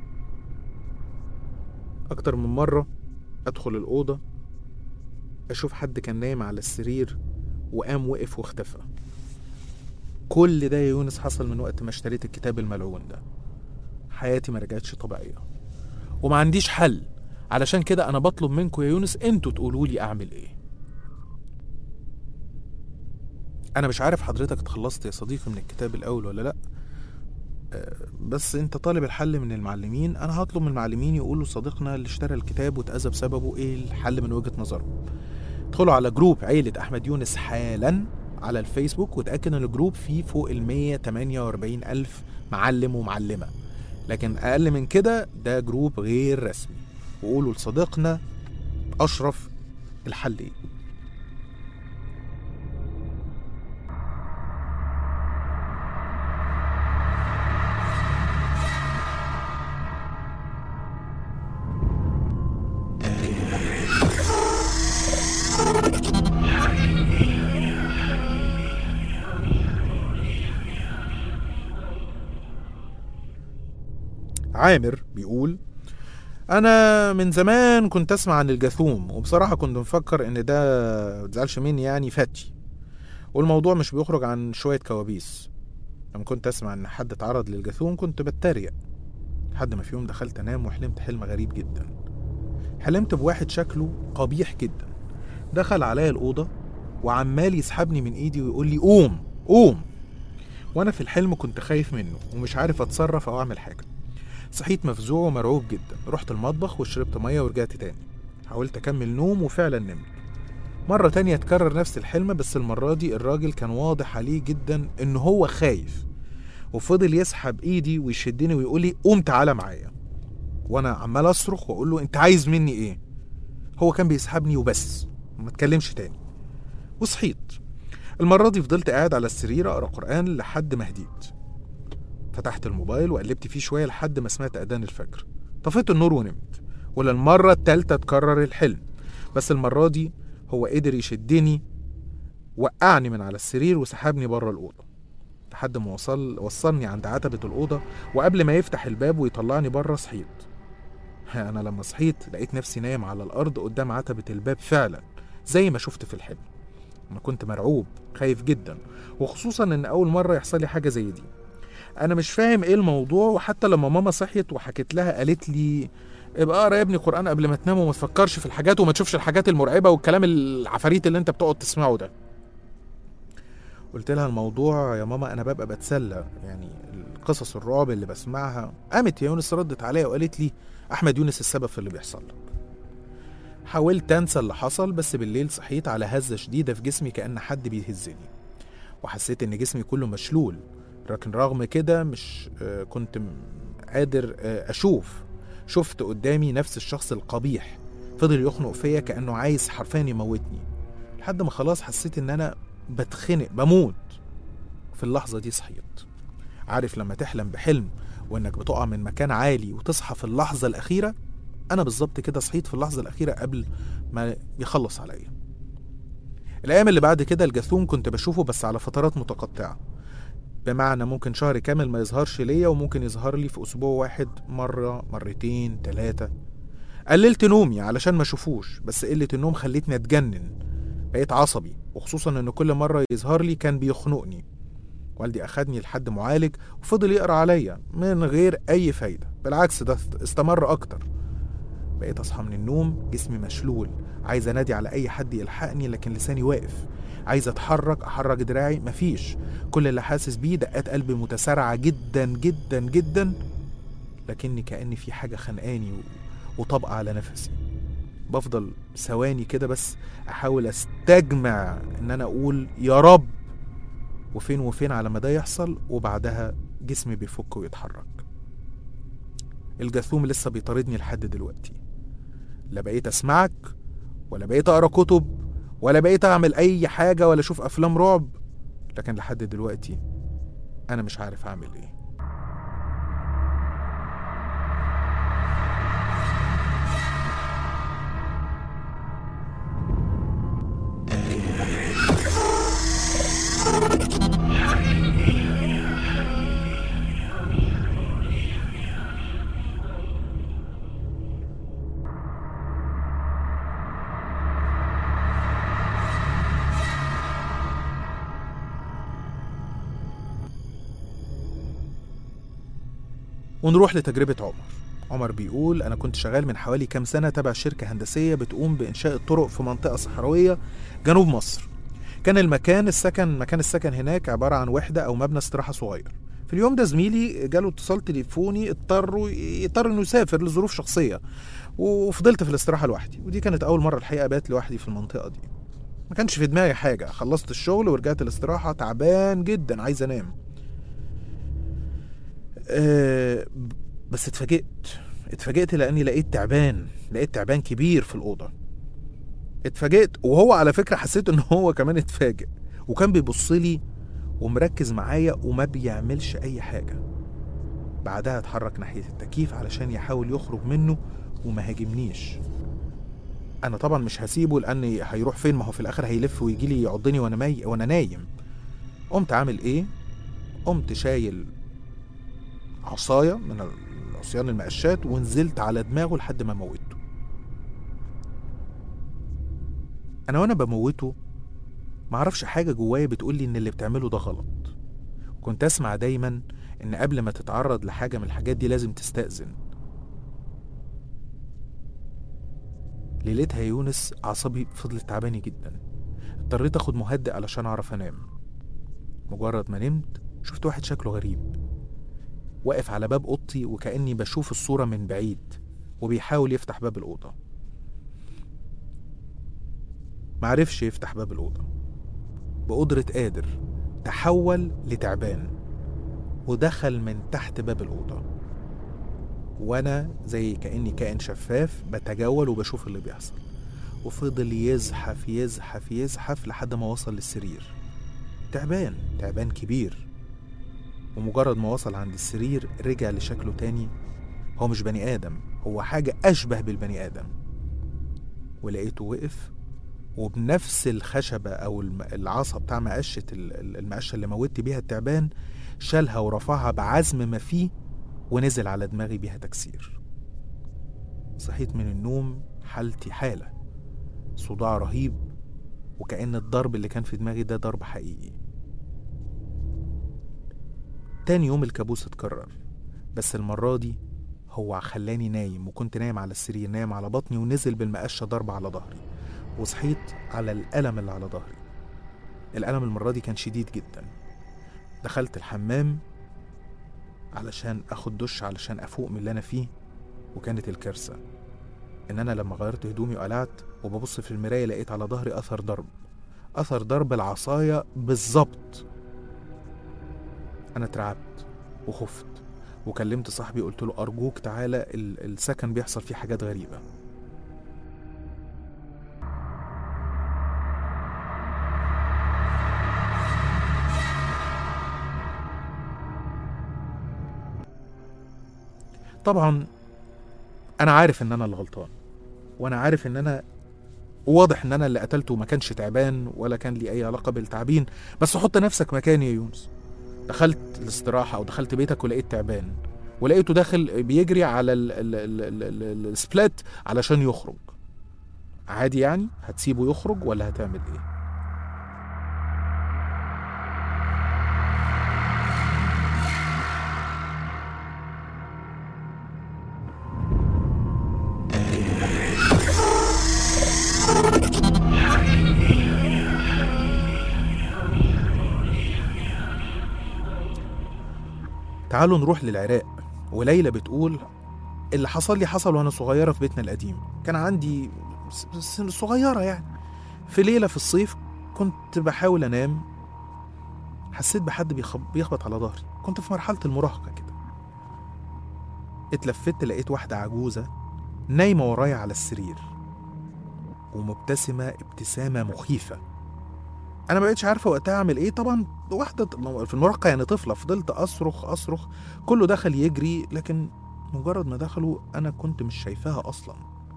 أكتر من مرة أدخل الأوضة أشوف حد كان نايم على السرير وقام وقف واختفى كل ده يا يونس حصل من وقت ما اشتريت الكتاب الملعون ده حياتي ما رجعتش طبيعية وما عنديش حل علشان كده أنا بطلب منكم يا يونس انتوا تقولوا لي أعمل إيه أنا مش عارف حضرتك اتخلصت يا صديقي من الكتاب الأول ولا لأ آه، بس انت طالب الحل من المعلمين انا هطلب من المعلمين يقولوا صديقنا اللي اشترى الكتاب واتأذى بسببه ايه الحل من وجهة نظرهم ادخلوا على جروب عيلة احمد يونس حالا على الفيسبوك وتأكد ان الجروب فيه فوق ال 148 الف معلم ومعلمة لكن اقل من كده ده جروب غير رسمي وقولوا لصديقنا اشرف الحل ايه عامر بيقول انا من زمان كنت اسمع عن الجاثوم وبصراحه كنت مفكر ان ده متزعلش مني يعني فتي والموضوع مش بيخرج عن شويه كوابيس لما كنت اسمع ان حد اتعرض للجاثوم كنت بتريق لحد ما في يوم دخلت انام وحلمت حلم غريب جدا حلمت بواحد شكله قبيح جدا دخل عليا الاوضه وعمال يسحبني من ايدي ويقول لي قوم قوم وانا في الحلم كنت خايف منه ومش عارف اتصرف او اعمل حاجه صحيت مفزوع ومرعوب جدا رحت المطبخ وشربت ميه ورجعت تاني حاولت اكمل نوم وفعلا نمت مرة تانية اتكرر نفس الحلم بس المرة دي الراجل كان واضح عليه جدا ان هو خايف وفضل يسحب ايدي ويشدني ويقول لي قوم تعالى معايا وانا عمال اصرخ واقول له انت عايز مني ايه هو كان بيسحبني وبس ما اتكلمش تاني وصحيت المرة دي فضلت قاعد على السرير أقرأ قرآن لحد ما هديت فتحت الموبايل وقلبت فيه شوية لحد ما سمعت أذان الفجر طفيت النور ونمت وللمرة التالتة اتكرر الحلم بس المرة دي هو قدر يشدني وقعني من على السرير وسحبني بره الأوضة لحد ما وصل وصلني عند عتبة الأوضة وقبل ما يفتح الباب ويطلعني بره صحيت أنا لما صحيت لقيت نفسي نايم على الأرض قدام عتبة الباب فعلا زي ما شفت في الحلم أنا كنت مرعوب خايف جدا وخصوصا إن أول مرة يحصل لي حاجة زي دي أنا مش فاهم إيه الموضوع وحتى لما ماما صحيت وحكت لها قالت لي ابقى اقرا يا ابني قرآن قبل ما تنام وما تفكرش في الحاجات وما تشوفش الحاجات المرعبة والكلام العفاريت اللي انت بتقعد تسمعه ده قلت لها الموضوع يا ماما انا ببقى بتسلى يعني القصص الرعب اللي بسمعها قامت يا يونس ردت عليا وقالت لي احمد يونس السبب في اللي بيحصل لك حاولت انسى اللي حصل بس بالليل صحيت على هزه شديده في جسمي كان حد بيهزني وحسيت ان جسمي كله مشلول لكن رغم كده مش آه، كنت م- قادر آه، اشوف شفت قدامي نفس الشخص القبيح فضل يخنق فيا كانه عايز حرفيا يموتني لحد ما خلاص حسيت ان انا بتخنق بموت في اللحظه دي صحيت عارف لما تحلم بحلم وانك بتقع من مكان عالي وتصحى في اللحظه الاخيره انا بالظبط كده صحيت في اللحظه الاخيره قبل ما يخلص عليا الايام اللي بعد كده الجاثوم كنت بشوفه بس على فترات متقطعه بمعنى ممكن شهر كامل ما يظهرش ليا وممكن يظهر لي في اسبوع واحد مره مرتين ثلاثه قللت نومي علشان ما اشوفوش بس قله النوم خلتني اتجنن بقيت عصبي وخصوصا ان كل مره يظهر لي كان بيخنقني والدي اخدني لحد معالج وفضل يقرا عليا من غير اي فايده بالعكس ده استمر اكتر بقيت اصحى من النوم جسمي مشلول عايز انادي على اي حد يلحقني لكن لساني واقف عايز اتحرك احرك دراعي مفيش كل اللي حاسس بيه دقات قلبي متسارعه جدا جدا جدا لكني كاني في حاجه خانقاني و- وطابقه على نفسي بفضل ثواني كده بس احاول استجمع ان انا اقول يا رب وفين وفين على ما ده يحصل وبعدها جسمي بيفك ويتحرك الجاثوم لسه بيطاردني لحد دلوقتي لا بقيت اسمعك ولا بقيت اقرا كتب ولا بقيت اعمل اي حاجه ولا اشوف افلام رعب لكن لحد دلوقتي انا مش عارف اعمل ايه ونروح لتجربة عمر عمر بيقول أنا كنت شغال من حوالي كام سنة تبع شركة هندسية بتقوم بإنشاء الطرق في منطقة صحراوية جنوب مصر كان المكان السكن مكان السكن هناك عبارة عن وحدة أو مبنى استراحة صغير في اليوم ده زميلي جاله اتصال تليفوني اضطر يضطر انه يسافر لظروف شخصيه وفضلت في الاستراحه لوحدي ودي كانت اول مره الحقيقه بات لوحدي في المنطقه دي ما كانش في دماغي حاجه خلصت الشغل ورجعت الاستراحه تعبان جدا عايز انام أه بس اتفاجئت اتفاجئت لاني لقيت تعبان لقيت تعبان كبير في الاوضه اتفاجئت وهو على فكره حسيت ان هو كمان اتفاجئ وكان بيبص لي ومركز معايا وما بيعملش اي حاجه بعدها اتحرك ناحيه التكييف علشان يحاول يخرج منه وما هاجمنيش انا طبعا مش هسيبه لان هيروح فين ما هو في الاخر هيلف ويجي لي يعضني وانا مي... وانا نايم قمت عامل ايه قمت شايل عصايه من عصيان المقشات ونزلت على دماغه لحد ما موته انا وانا بموته معرفش حاجه جوايا بتقولي ان اللي بتعمله ده غلط كنت اسمع دايما ان قبل ما تتعرض لحاجه من الحاجات دي لازم تستأذن ليلتها يا يونس اعصابي فضلت تعباني جدا اضطريت اخد مهدئ علشان اعرف انام مجرد ما نمت شفت واحد شكله غريب واقف على باب اوضتي وكاني بشوف الصوره من بعيد وبيحاول يفتح باب الاوضه معرفش يفتح باب الاوضه بقدره قادر تحول لتعبان ودخل من تحت باب الأوضة وأنا زي كأني كائن شفاف بتجول وبشوف اللي بيحصل وفضل يزحف يزحف يزحف لحد ما وصل للسرير تعبان تعبان كبير ومجرد ما وصل عند السرير رجع لشكله تاني هو مش بني آدم هو حاجة أشبه بالبني آدم ولقيته وقف وبنفس الخشبة أو الم- العصا بتاع مقشة ال- ال- المقشة اللي موتت بيها التعبان شالها ورفعها بعزم ما فيه ونزل على دماغي بيها تكسير صحيت من النوم حالتي حالة صداع رهيب وكأن الضرب اللي كان في دماغي ده ضرب حقيقي تاني يوم الكابوس اتكرر بس المرة دي هو خلاني نايم وكنت نايم على السرير نايم على بطني ونزل بالمقشة ضرب على ظهري وصحيت على الألم اللي على ظهري الألم المرة دي كان شديد جدا دخلت الحمام علشان اخد دش علشان افوق من اللي انا فيه وكانت الكارثة ان انا لما غيرت هدومي وقلعت وببص في المراية لقيت على ظهري اثر ضرب اثر ضرب العصاية بالظبط انا اترعبت وخفت وكلمت صاحبي قلت له ارجوك تعالى ال- السكن بيحصل فيه حاجات غريبة طبعا انا عارف ان انا اللي غلطان وانا عارف ان انا واضح ان انا اللي قتلته ما كانش تعبان ولا كان لي اي علاقه بالتعبين بس حط نفسك مكاني يا يونس دخلت الاستراحه او دخلت بيتك ولقيت تعبان ولقيته داخل بيجري على ال- ال- ال- ال- ال- السبلات علشان يخرج عادي يعني هتسيبه يخرج ولا هتعمل ايه تعالوا نروح للعراق وليلى بتقول اللي حصل لي حصل وانا صغيره في بيتنا القديم كان عندي س- س- صغيره يعني في ليله في الصيف كنت بحاول انام حسيت بحد بيخب- بيخبط على ظهري كنت في مرحله المراهقه كده اتلفت لقيت واحده عجوزه نايمه ورايا على السرير ومبتسمه ابتسامه مخيفه انا ما بقتش عارفه وقتها اعمل ايه طبعا واحده في المراهقه يعني طفله فضلت اصرخ اصرخ كله دخل يجري لكن مجرد ما دخلوا انا كنت مش شايفاها اصلا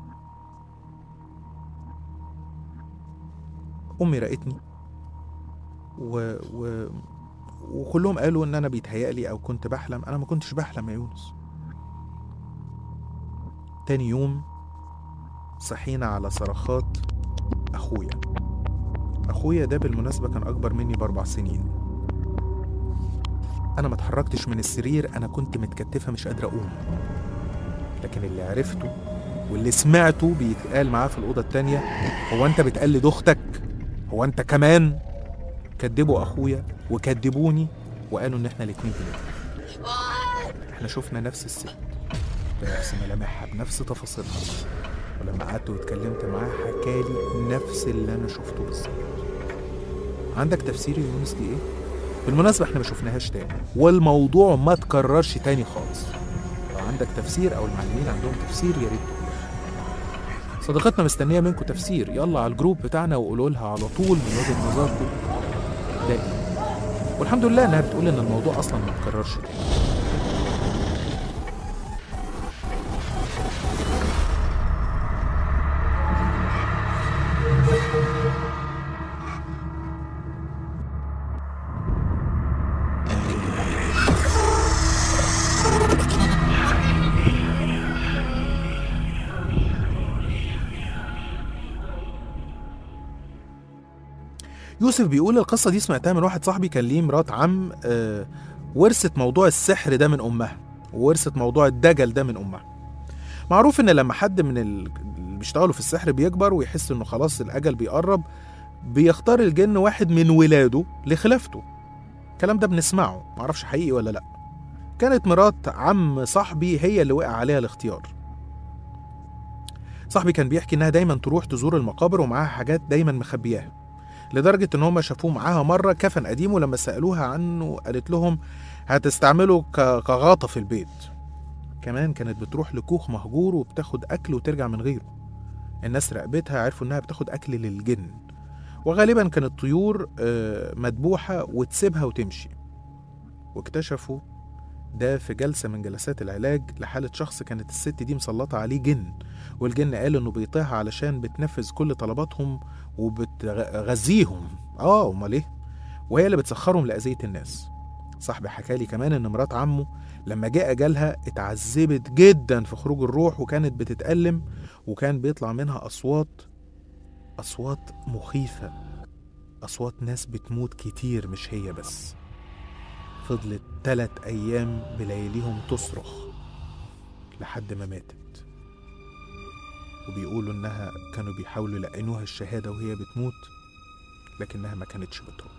امي راقتني و... و... وكلهم قالوا ان انا بيتهيألي او كنت بحلم انا ما كنتش بحلم يا يونس تاني يوم صحينا على صرخات اخويا اخويا ده بالمناسبه كان اكبر مني باربع سنين انا ما اتحركتش من السرير انا كنت متكتفه مش قادره اقوم لكن اللي عرفته واللي سمعته بيتقال معاه في الاوضه التانية هو انت بتقلد اختك هو انت كمان كدبوا اخويا وكدبوني وقالوا ان احنا الاتنين بنضحك احنا شفنا نفس الست بنفس ملامحها بنفس تفاصيلها ولما قعدت واتكلمت معاه حكالي نفس اللي انا شفته بالظبط عندك تفسير يا يونس دي ايه بالمناسبه احنا ما شفناهاش تاني والموضوع ما تكررش تاني خالص لو عندك تفسير او المعلمين عندهم تفسير يا ريت تقول. صديقتنا مستنيه منكم تفسير يلا على الجروب بتاعنا وقولوا لها على طول من وجهه نظركم ده ايه والحمد لله انها بتقول ان الموضوع اصلا ما تكررش تاني يوسف بيقول القصة دي سمعتها من واحد صاحبي كان ليه مرات عم آه ورثت موضوع السحر ده من أمها وورثت موضوع الدجل ده من أمها معروف إن لما حد من ال- اللي بيشتغلوا في السحر بيكبر ويحس إنه خلاص الأجل بيقرب بيختار الجن واحد من ولاده لخلافته الكلام ده بنسمعه معرفش حقيقي ولا لأ كانت مرات عم صاحبي هي اللي وقع عليها الاختيار صاحبي كان بيحكي إنها دايما تروح تزور المقابر ومعاها حاجات دايما مخبياها لدرجة إن هم شافوه معاها مرة كفن قديم ولما سألوها عنه قالت لهم هتستعمله ك- كغاطة في البيت كمان كانت بتروح لكوخ مهجور وبتاخد أكل وترجع من غيره الناس راقبتها عرفوا إنها بتاخد أكل للجن وغالبا كانت طيور آه، مذبوحة وتسيبها وتمشي واكتشفوا ده في جلسة من جلسات العلاج لحالة شخص كانت الست دي مسلطة عليه جن والجن قال إنه بيطيعها علشان بتنفذ كل طلباتهم وبتغذيهم اه امال ايه وهي اللي بتسخرهم لاذيه الناس صاحبي حكى لي كمان ان مرات عمه لما جاء اجلها اتعذبت جدا في خروج الروح وكانت بتتألم وكان بيطلع منها اصوات اصوات مخيفه اصوات ناس بتموت كتير مش هي بس فضلت تلات ايام بلياليهم تصرخ لحد ما ماتت وبيقولوا انها كانوا بيحاولوا يلقنوها الشهاده وهي بتموت لكنها ما كانتش بترد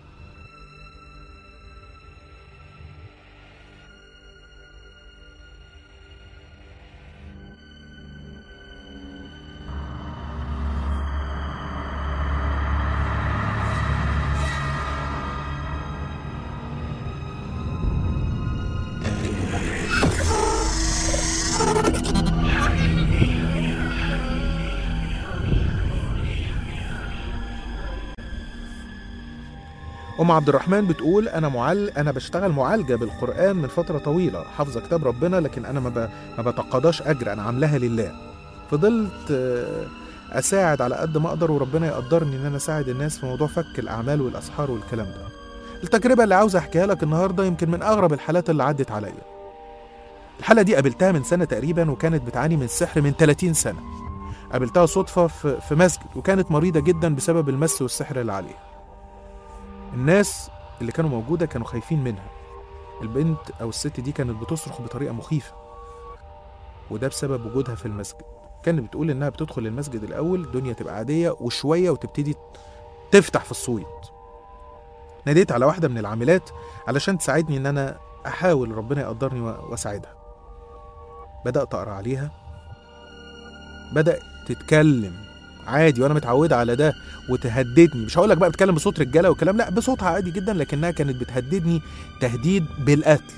ام عبد الرحمن بتقول انا معال انا بشتغل معالجه بالقران من فتره طويله حافظه كتاب ربنا لكن انا ما, ب... ما بتقاضاش اجر انا عاملاها لله فضلت آه، اساعد على قد ما اقدر وربنا يقدرني ان انا اساعد الناس في موضوع فك الاعمال والاسحار والكلام ده التجربه اللي عاوز احكيها لك النهارده يمكن من اغرب الحالات اللي عدت عليا الحاله دي قابلتها من سنه تقريبا وكانت بتعاني من السحر من 30 سنه قابلتها صدفه في في مسجد وكانت مريضه جدا بسبب المس والسحر اللي عليها الناس اللي كانوا موجودة كانوا خايفين منها البنت أو الست دي كانت بتصرخ بطريقة مخيفة وده بسبب وجودها في المسجد كانت بتقول إنها بتدخل المسجد الأول الدنيا تبقى عادية وشوية وتبتدي تفتح في الصويت ناديت على واحدة من العاملات علشان تساعدني إن أنا أحاول ربنا يقدرني و- وأساعدها بدأت أقرأ عليها بدأت تتكلم عادي وانا متعوده على ده وتهددني مش هقول لك بقى بتكلم بصوت رجاله وكلام لا بصوتها عادي جدا لكنها كانت بتهددني تهديد بالقتل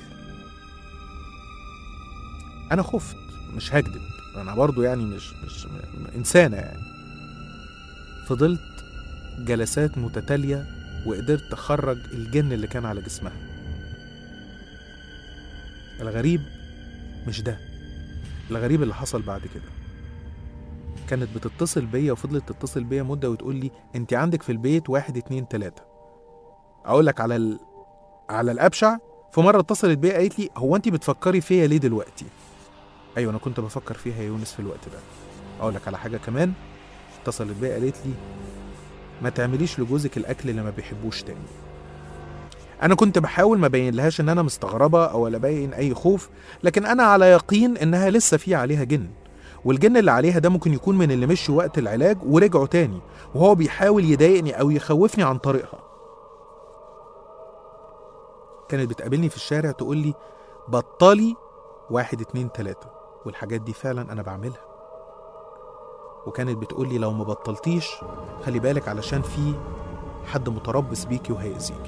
انا خفت مش هكذب انا برضو يعني مش مش م- انسانه يعني فضلت جلسات متتاليه وقدرت اخرج الجن اللي كان على جسمها الغريب مش ده الغريب اللي حصل بعد كده كانت بتتصل بيا وفضلت تتصل بيا مده وتقول لي انت عندك في البيت واحد اتنين تلاته اقول لك على ال... على الابشع في مره اتصلت بيا قالت لي هو انت بتفكري فيا ليه دلوقتي ايوه انا كنت بفكر فيها يا يونس في الوقت ده اقول لك على حاجه كمان اتصلت بيا قالت لي ما تعمليش لجوزك الاكل اللي ما بيحبوش تاني انا كنت بحاول ما بين لهاش ان انا مستغربه او لا باين اي خوف لكن انا على يقين انها لسه في عليها جن والجن اللي عليها ده ممكن يكون من اللي مشوا وقت العلاج ورجعوا تاني وهو بيحاول يضايقني او يخوفني عن طريقها كانت بتقابلني في الشارع تقول لي بطلي واحد اتنين تلاتة والحاجات دي فعلا انا بعملها وكانت بتقول لي لو ما بطلتيش خلي بالك علشان في حد متربص بيكي وهيأذيكي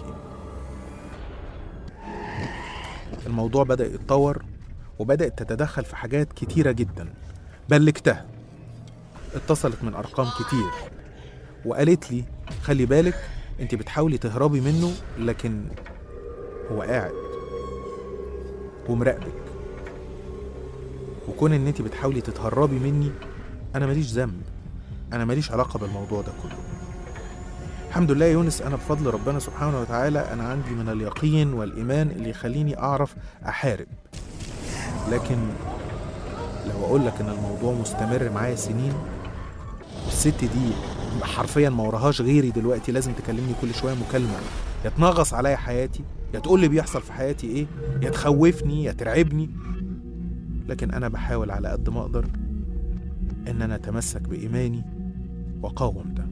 الموضوع بدأ يتطور وبدأت تتدخل في حاجات كتيرة جدا بلغتها اتصلت من أرقام كتير وقالت لي خلي بالك انت بتحاولي تهربي منه لكن هو قاعد ومراقبك وكون ان انت بتحاولي تتهربي مني انا ماليش ذنب انا ماليش علاقه بالموضوع ده كله الحمد لله يا يونس انا بفضل ربنا سبحانه وتعالى انا عندي من اليقين والايمان اللي يخليني اعرف احارب لكن لو اقول لك ان الموضوع مستمر معايا سنين والست دي حرفيا ما وراهاش غيري دلوقتي لازم تكلمني كل شويه مكالمه يا تنغص عليا حياتي يا تقول لي بيحصل في حياتي ايه يا تخوفني يا ترعبني لكن انا بحاول على قد ما اقدر ان انا اتمسك بايماني واقاوم ده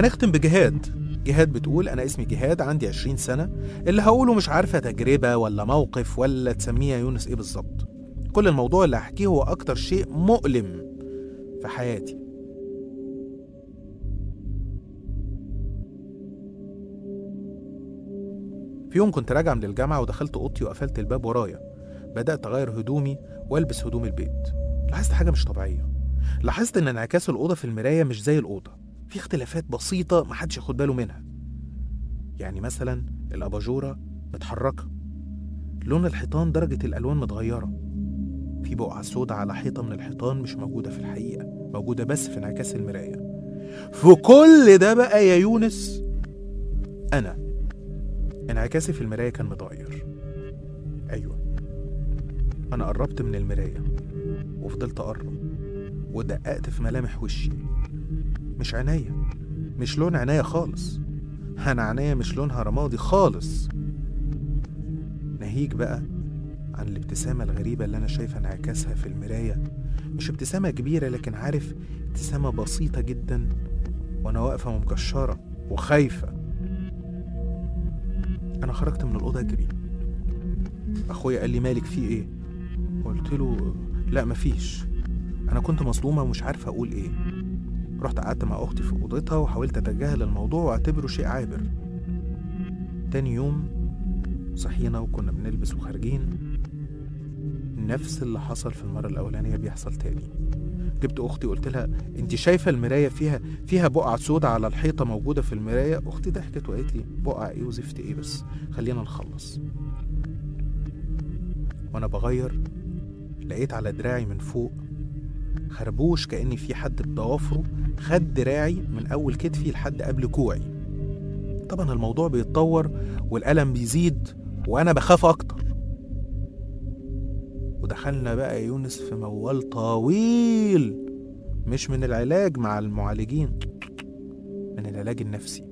هنختم بجهاد جهاد بتقول أنا اسمي جهاد عندي 20 سنة اللي هقوله مش عارفة تجربة ولا موقف ولا تسميه يا يونس إيه بالظبط كل الموضوع اللي هحكيه هو أكتر شيء مؤلم في حياتي في يوم كنت راجع من الجامعة ودخلت أوضتي وقفلت الباب ورايا بدأت أغير هدومي وألبس هدوم البيت لاحظت حاجة مش طبيعية لاحظت إن انعكاس الأوضة في المراية مش زي الأوضة في اختلافات بسيطة محدش ياخد باله منها يعني مثلا الأباجورة متحركة لون الحيطان درجة الألوان متغيرة في بقعة سودة على حيطة من الحيطان مش موجودة في الحقيقة موجودة بس في انعكاس المراية في كل ده بقى يا يونس أنا انعكاسي في المراية كان متغير أيوة أنا قربت من المراية وفضلت أقرب ودققت في ملامح وشي مش عينيا مش لون عينيا خالص أنا عينيا مش لونها رمادي خالص ناهيك بقى عن الابتسامة الغريبة اللي أنا شايفة انعكاسها في المراية مش ابتسامة كبيرة لكن عارف ابتسامة بسيطة جدا وأنا واقفة مكشرة وخايفة أنا خرجت من الأوضة أجري أخويا قال لي مالك في إيه؟ قلت له لا مفيش أنا كنت مصدومة ومش عارفة أقول إيه رحت قعدت مع أختي في أوضتها وحاولت أتجاهل الموضوع وأعتبره شيء عابر تاني يوم صحينا وكنا بنلبس وخارجين نفس اللي حصل في المرة الأولانية بيحصل تاني جبت أختي قلت لها أنت شايفة المراية فيها فيها بقعة سودة على الحيطة موجودة في المراية أختي ضحكت وقالت لي بقعة إيه وزفت إيه بس خلينا نخلص وأنا بغير لقيت على دراعي من فوق خربوش كأني في حد بضوافره خد دراعي من أول كتفي لحد قبل كوعي طبعا الموضوع بيتطور والألم بيزيد وأنا بخاف أكتر ودخلنا بقى يا يونس في موال طويل مش من العلاج مع المعالجين من العلاج النفسي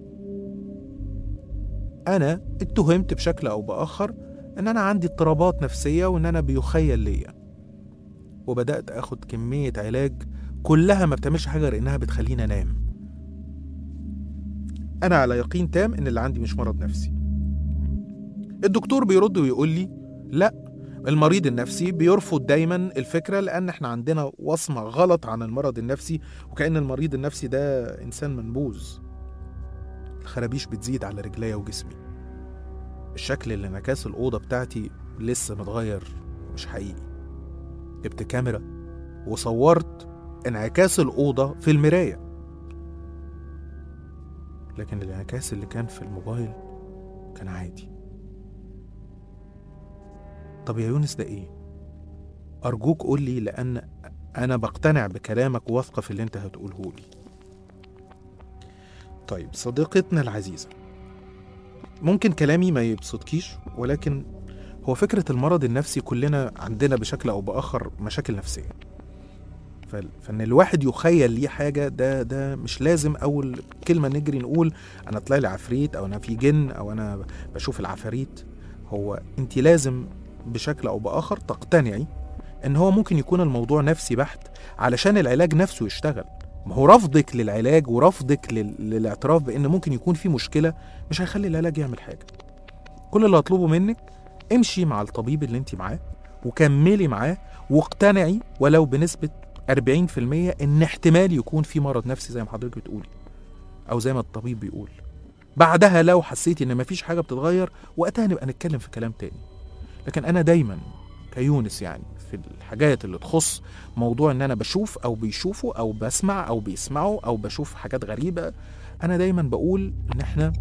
أنا اتهمت بشكل أو بآخر إن أنا عندي اضطرابات نفسية وإن أنا بيخيل ليا وبدأت أخد كمية علاج كلها ما بتعملش حاجة غير إنها بتخليني أنام أنا على يقين تام إن اللي عندي مش مرض نفسي الدكتور بيرد ويقول لي لا المريض النفسي بيرفض دايما الفكرة لأن احنا عندنا وصمة غلط عن المرض النفسي وكأن المريض النفسي ده إنسان منبوذ الخرابيش بتزيد على رجليا وجسمي الشكل اللي انعكاس الأوضة بتاعتي لسه متغير مش حقيقي جبت كاميرا وصورت انعكاس الأوضة في المراية لكن الانعكاس اللي كان في الموبايل كان عادي طب يا يونس ده ايه أرجوك قول لي لأن أنا بقتنع بكلامك وواثقة في اللي أنت هتقوله لي طيب صديقتنا العزيزة ممكن كلامي ما يبسطكيش ولكن هو فكرة المرض النفسي كلنا عندنا بشكل أو بآخر مشاكل نفسية ف- فإن الواحد يخيل ليه حاجة ده ده مش لازم أول كلمة نجري نقول أنا طلع لي عفريت أو أنا في جن أو أنا بشوف العفاريت هو أنت لازم بشكل أو بآخر تقتنعي إن هو ممكن يكون الموضوع نفسي بحت علشان العلاج نفسه يشتغل ما هو رفضك للعلاج ورفضك لل... للاعتراف بان ممكن يكون في مشكله مش هيخلي العلاج يعمل حاجه كل اللي هطلبه منك امشي مع الطبيب اللي انت معاه وكملي معاه واقتنعي ولو بنسبه 40% ان احتمال يكون في مرض نفسي زي ما حضرتك بتقولي او زي ما الطبيب بيقول بعدها لو حسيتي ان مفيش حاجه بتتغير وقتها نبقى نتكلم في كلام تاني لكن انا دايما كيونس يعني في الحاجات اللي تخص موضوع ان انا بشوف او بيشوفوا او بسمع او بيسمعوا او بشوف حاجات غريبه انا دايما بقول ان احنا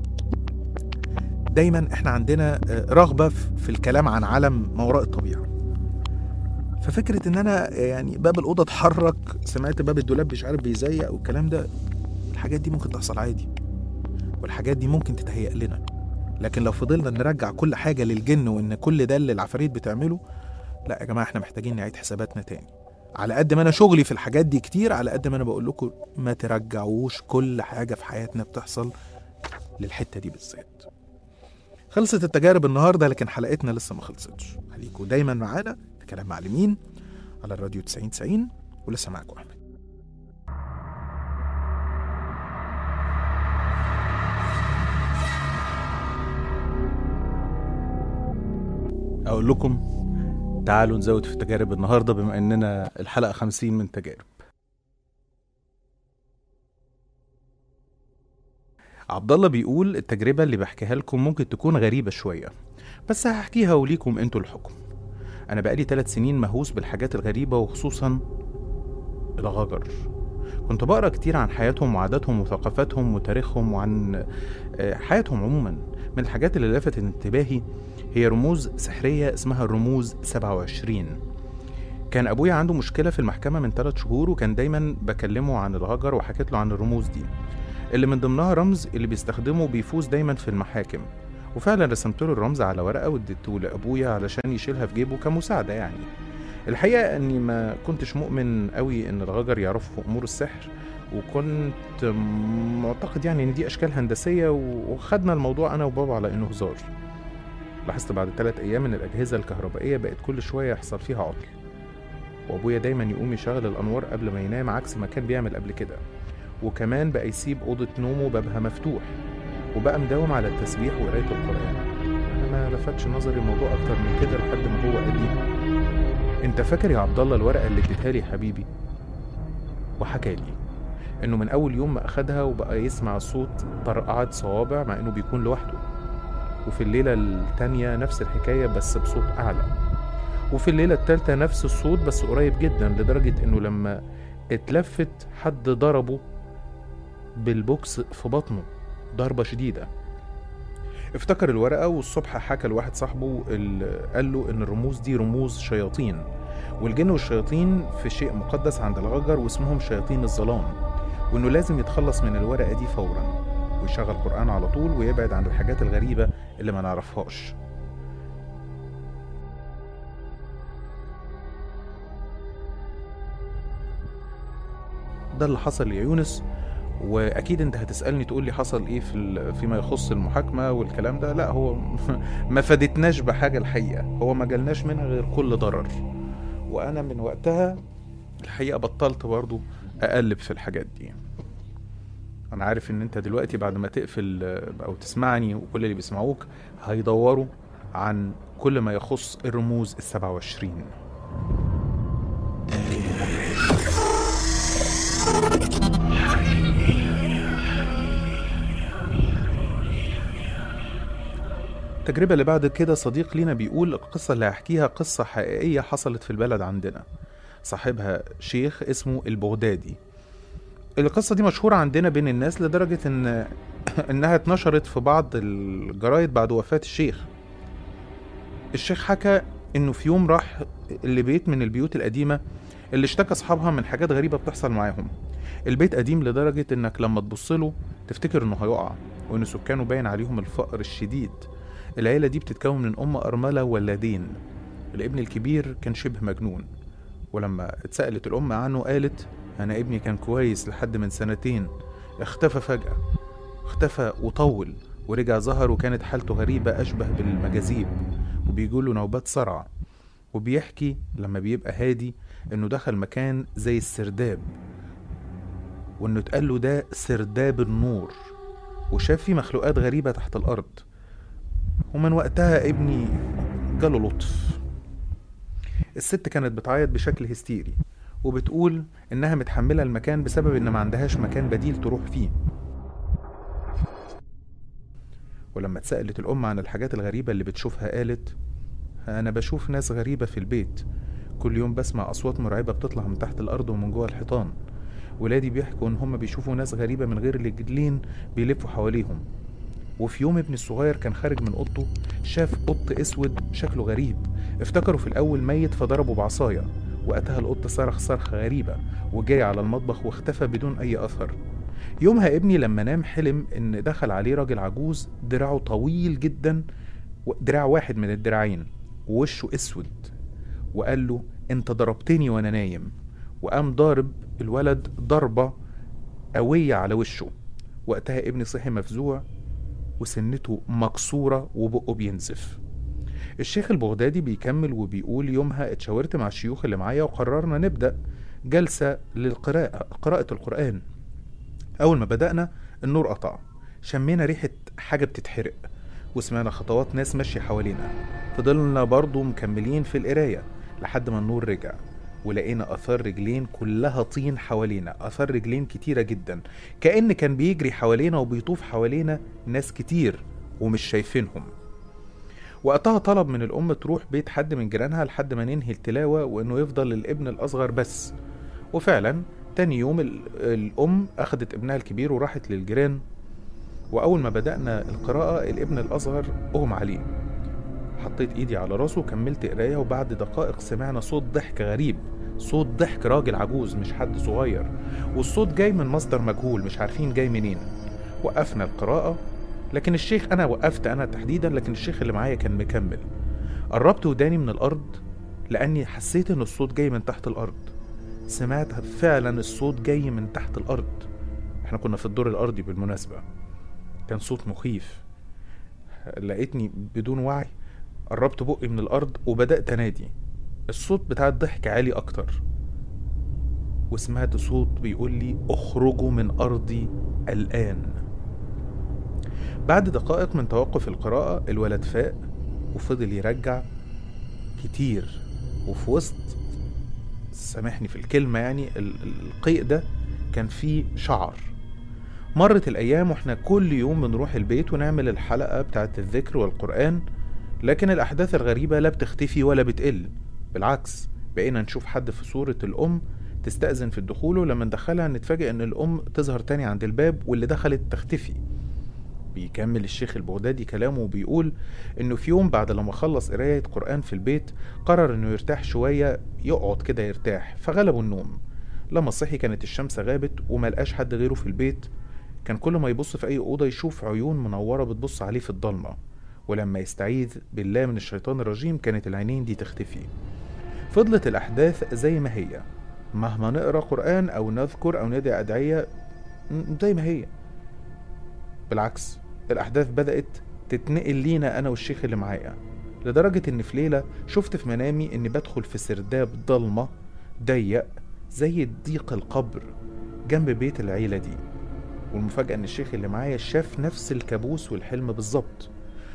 دايما احنا عندنا آه، رغبه في في الكلام عن عالم ما وراء الطبيعه ففكره ان انا يعني باب الاوضه اتحرك سمعت باب الدولاب مش عارف بيزيق والكلام ده الحاجات دي ممكن تحصل عادي والحاجات دي ممكن تتهيأ لنا لكن لو فضلنا نرجع كل حاجه للجن وان كل ده اللي العفاريت بتعمله لا يا جماعه احنا محتاجين نعيد حساباتنا تاني على قد ما انا شغلي في الحاجات دي كتير على قد ما انا بقول لكم ما ترجعوش كل حاجه في حياتنا بتحصل للحته دي بالذات خلصت التجارب النهارده لكن حلقتنا لسه ما خلصتش خليكوا دايما معانا في كلام معلمين على الراديو 90 90 ولسه معاكم احمد اقول لكم تعالوا نزود في التجارب النهارده بما اننا الحلقه 50 من تجارب عبد الله بيقول التجربه اللي بحكيها لكم ممكن تكون غريبه شويه بس هحكيها وليكم انتوا الحكم انا بقالي ثلاث سنين مهووس بالحاجات الغريبه وخصوصا الغجر كنت بقرا كتير عن حياتهم وعاداتهم وثقافاتهم وتاريخهم وعن آه، حياتهم عموما من الحاجات اللي لفتت انتباهي هي رموز سحرية اسمها الرموز 27 كان أبويا عنده مشكلة في المحكمة من ثلاث شهور وكان دايما بكلمه عن الغجر وحكيت له عن الرموز دي اللي من ضمنها رمز اللي بيستخدمه بيفوز دايما في المحاكم وفعلا رسمت له الرمز على ورقة واديته لأبويا علشان يشيلها في جيبه كمساعدة يعني الحقيقة أني ما كنتش مؤمن قوي أن الغجر يعرفوا أمور السحر وكنت معتقد يعني أن دي أشكال هندسية وخدنا الموضوع أنا وبابا على أنه هزار لاحظت بعد ثلاث أيام إن الأجهزة الكهربائية بقت كل شوية يحصل فيها عطل وأبويا دايما يقوم يشغل الأنوار قبل ما ينام عكس ما كان بيعمل قبل كده وكمان بقى يسيب أوضة نومه بابها مفتوح وبقى مداوم على التسبيح وقراية القرآن أنا ما لفتش نظري الموضوع أكتر من كده لحد ما هو قال لي أنت فاكر يا عبد الله الورقة اللي اديتها لي حبيبي وحكى لي إنه من أول يوم ما أخدها وبقى يسمع صوت طرقعة صوابع مع إنه بيكون لوحده وفي الليلة التانية نفس الحكاية بس بصوت أعلى وفي الليلة التالتة نفس الصوت بس قريب جدا لدرجة إنه لما اتلفت حد ضربه بالبوكس في بطنه ضربة شديدة افتكر الورقة والصبح حكى لواحد صاحبه اللي قال له إن الرموز دي رموز شياطين والجن والشياطين في شيء مقدس عند الغجر واسمهم شياطين الظلام وإنه لازم يتخلص من الورقة دي فورا ويشغل قرآن على طول ويبعد عن الحاجات الغريبة اللي ما نعرفهاش ده اللي حصل يا يونس واكيد انت هتسالني تقول لي حصل ايه في فيما يخص المحاكمه والكلام ده لا هو ما فادتناش بحاجه الحقيقه هو ما جالناش منها غير كل ضرر وانا من وقتها الحقيقه بطلت برضو اقلب في الحاجات دي انا عارف ان انت دلوقتي بعد ما تقفل او تسمعني وكل اللي بيسمعوك هيدوروا عن كل ما يخص الرموز السبعة وعشرين التجربة اللي بعد كده صديق لينا بيقول القصة اللي هحكيها قصة حقيقية حصلت في البلد عندنا صاحبها شيخ اسمه البغدادي القصة دي مشهورة عندنا بين الناس لدرجة ان انها اتنشرت في بعض الجرايد بعد وفاة الشيخ الشيخ حكى انه في يوم راح لبيت من البيوت القديمة اللي اشتكى اصحابها من حاجات غريبة بتحصل معاهم البيت قديم لدرجة انك لما تبصله تفتكر انه هيقع وان سكانه باين عليهم الفقر الشديد العيلة دي بتتكون من ام ارملة وولدين الابن الكبير كان شبه مجنون ولما اتسألت الام عنه قالت أنا ابني كان كويس لحد من سنتين اختفى فجأة اختفى وطول ورجع ظهر وكانت حالته غريبة أشبه بالمجاذيب وبيجوله نوبات صرع وبيحكي لما بيبقى هادي إنه دخل مكان زي السرداب وإنه اتقال له ده سرداب النور وشاف فيه مخلوقات غريبة تحت الأرض ومن وقتها ابني جاله لطف الست كانت بتعيط بشكل هستيري وبتقول إنها متحملة المكان بسبب إن ما عندهاش مكان بديل تروح فيه ولما اتسألت الأم عن الحاجات الغريبة اللي بتشوفها قالت أنا بشوف ناس غريبة في البيت كل يوم بسمع أصوات مرعبة بتطلع من تحت الأرض ومن جوه الحيطان ولادي بيحكوا إن هم بيشوفوا ناس غريبة من غير الرجلين بيلفوا حواليهم وفي يوم ابني الصغير كان خارج من اوضته شاف قط اسود شكله غريب افتكروا في الاول ميت فضربه بعصايه وقتها القط صرخ صرخة غريبة وجري على المطبخ واختفى بدون أي أثر يومها ابني لما نام حلم إن دخل عليه راجل عجوز دراعه طويل جدا دراع واحد من الدراعين ووشه أسود وقال له أنت ضربتني وأنا نايم وقام ضارب الولد ضربة قوية على وشه وقتها ابني صحي مفزوع وسنته مكسورة وبقه بينزف الشيخ البغدادي بيكمل وبيقول يومها اتشاورت مع الشيوخ اللي معايا وقررنا نبدأ جلسة للقراءة قراءة القرآن أول ما بدأنا النور قطع شمينا ريحة حاجة بتتحرق وسمعنا خطوات ناس ماشية حوالينا فضلنا برضو مكملين في القراية لحد ما النور رجع ولقينا اثار رجلين كلها طين حوالينا اثار رجلين كتيره جدا كان كان بيجري حوالينا وبيطوف حوالينا ناس كتير ومش شايفينهم وقتها طلب من الام تروح بيت حد من جيرانها لحد ما ننهي التلاوه وانه يفضل الابن الاصغر بس وفعلا تاني يوم ال- الام اخدت ابنها الكبير وراحت للجيران واول ما بدانا القراءه الابن الاصغر اغمى عليه حطيت ايدي على راسه وكملت قرايه وبعد دقائق سمعنا صوت ضحك غريب صوت ضحك راجل عجوز مش حد صغير والصوت جاي من مصدر مجهول مش عارفين جاي منين وقفنا القراءة لكن الشيخ أنا وقفت أنا تحديدا لكن الشيخ اللي معايا كان مكمل قربت وداني من الأرض لأني حسيت إن الصوت جاي من تحت الأرض سمعت فعلا الصوت جاي من تحت الأرض احنا كنا في الدور الأرضي بالمناسبة كان صوت مخيف لقيتني بدون وعي قربت بقي من الأرض وبدأت أنادي الصوت بتاع الضحك عالي أكتر وسمعت صوت بيقول لي اخرجوا من أرضي الآن بعد دقائق من توقف القراءة الولد فاق وفضل يرجع كتير وفي وسط سامحني في الكلمة يعني ال- ال- القيء ده كان فيه شعر مرت الأيام واحنا كل يوم بنروح البيت ونعمل الحلقة بتاعت الذكر والقرآن لكن الأحداث الغريبة لا بتختفي ولا بتقل بالعكس بقينا نشوف حد في صورة الأم تستأذن في الدخول ولما ندخلها نتفاجئ إن الأم تظهر تاني عند الباب واللي دخلت تختفي بيكمل الشيخ البغدادي كلامه وبيقول إنه في يوم بعد لما خلص قراية قرآن في البيت قرر إنه يرتاح شوية يقعد كده يرتاح فغلبه النوم لما صحي كانت الشمس غابت وملقاش حد غيره في البيت كان كل ما يبص في أي أوضة يشوف عيون منورة بتبص عليه في الضلمة ولما يستعيذ بالله من الشيطان الرجيم كانت العينين دي تختفي فضلت الأحداث زي ما هي مهما نقرأ قرآن أو نذكر أو ندعي أدعية م- زي ما هي بالعكس الأحداث بدأت تتنقل لينا أنا والشيخ اللي معايا لدرجة إن في ليلة شفت في منامي إني بدخل في سرداب ضلمة ضيق زي ضيق القبر جنب بيت العيلة دي والمفاجأة إن الشيخ اللي معايا شاف نفس الكابوس والحلم بالظبط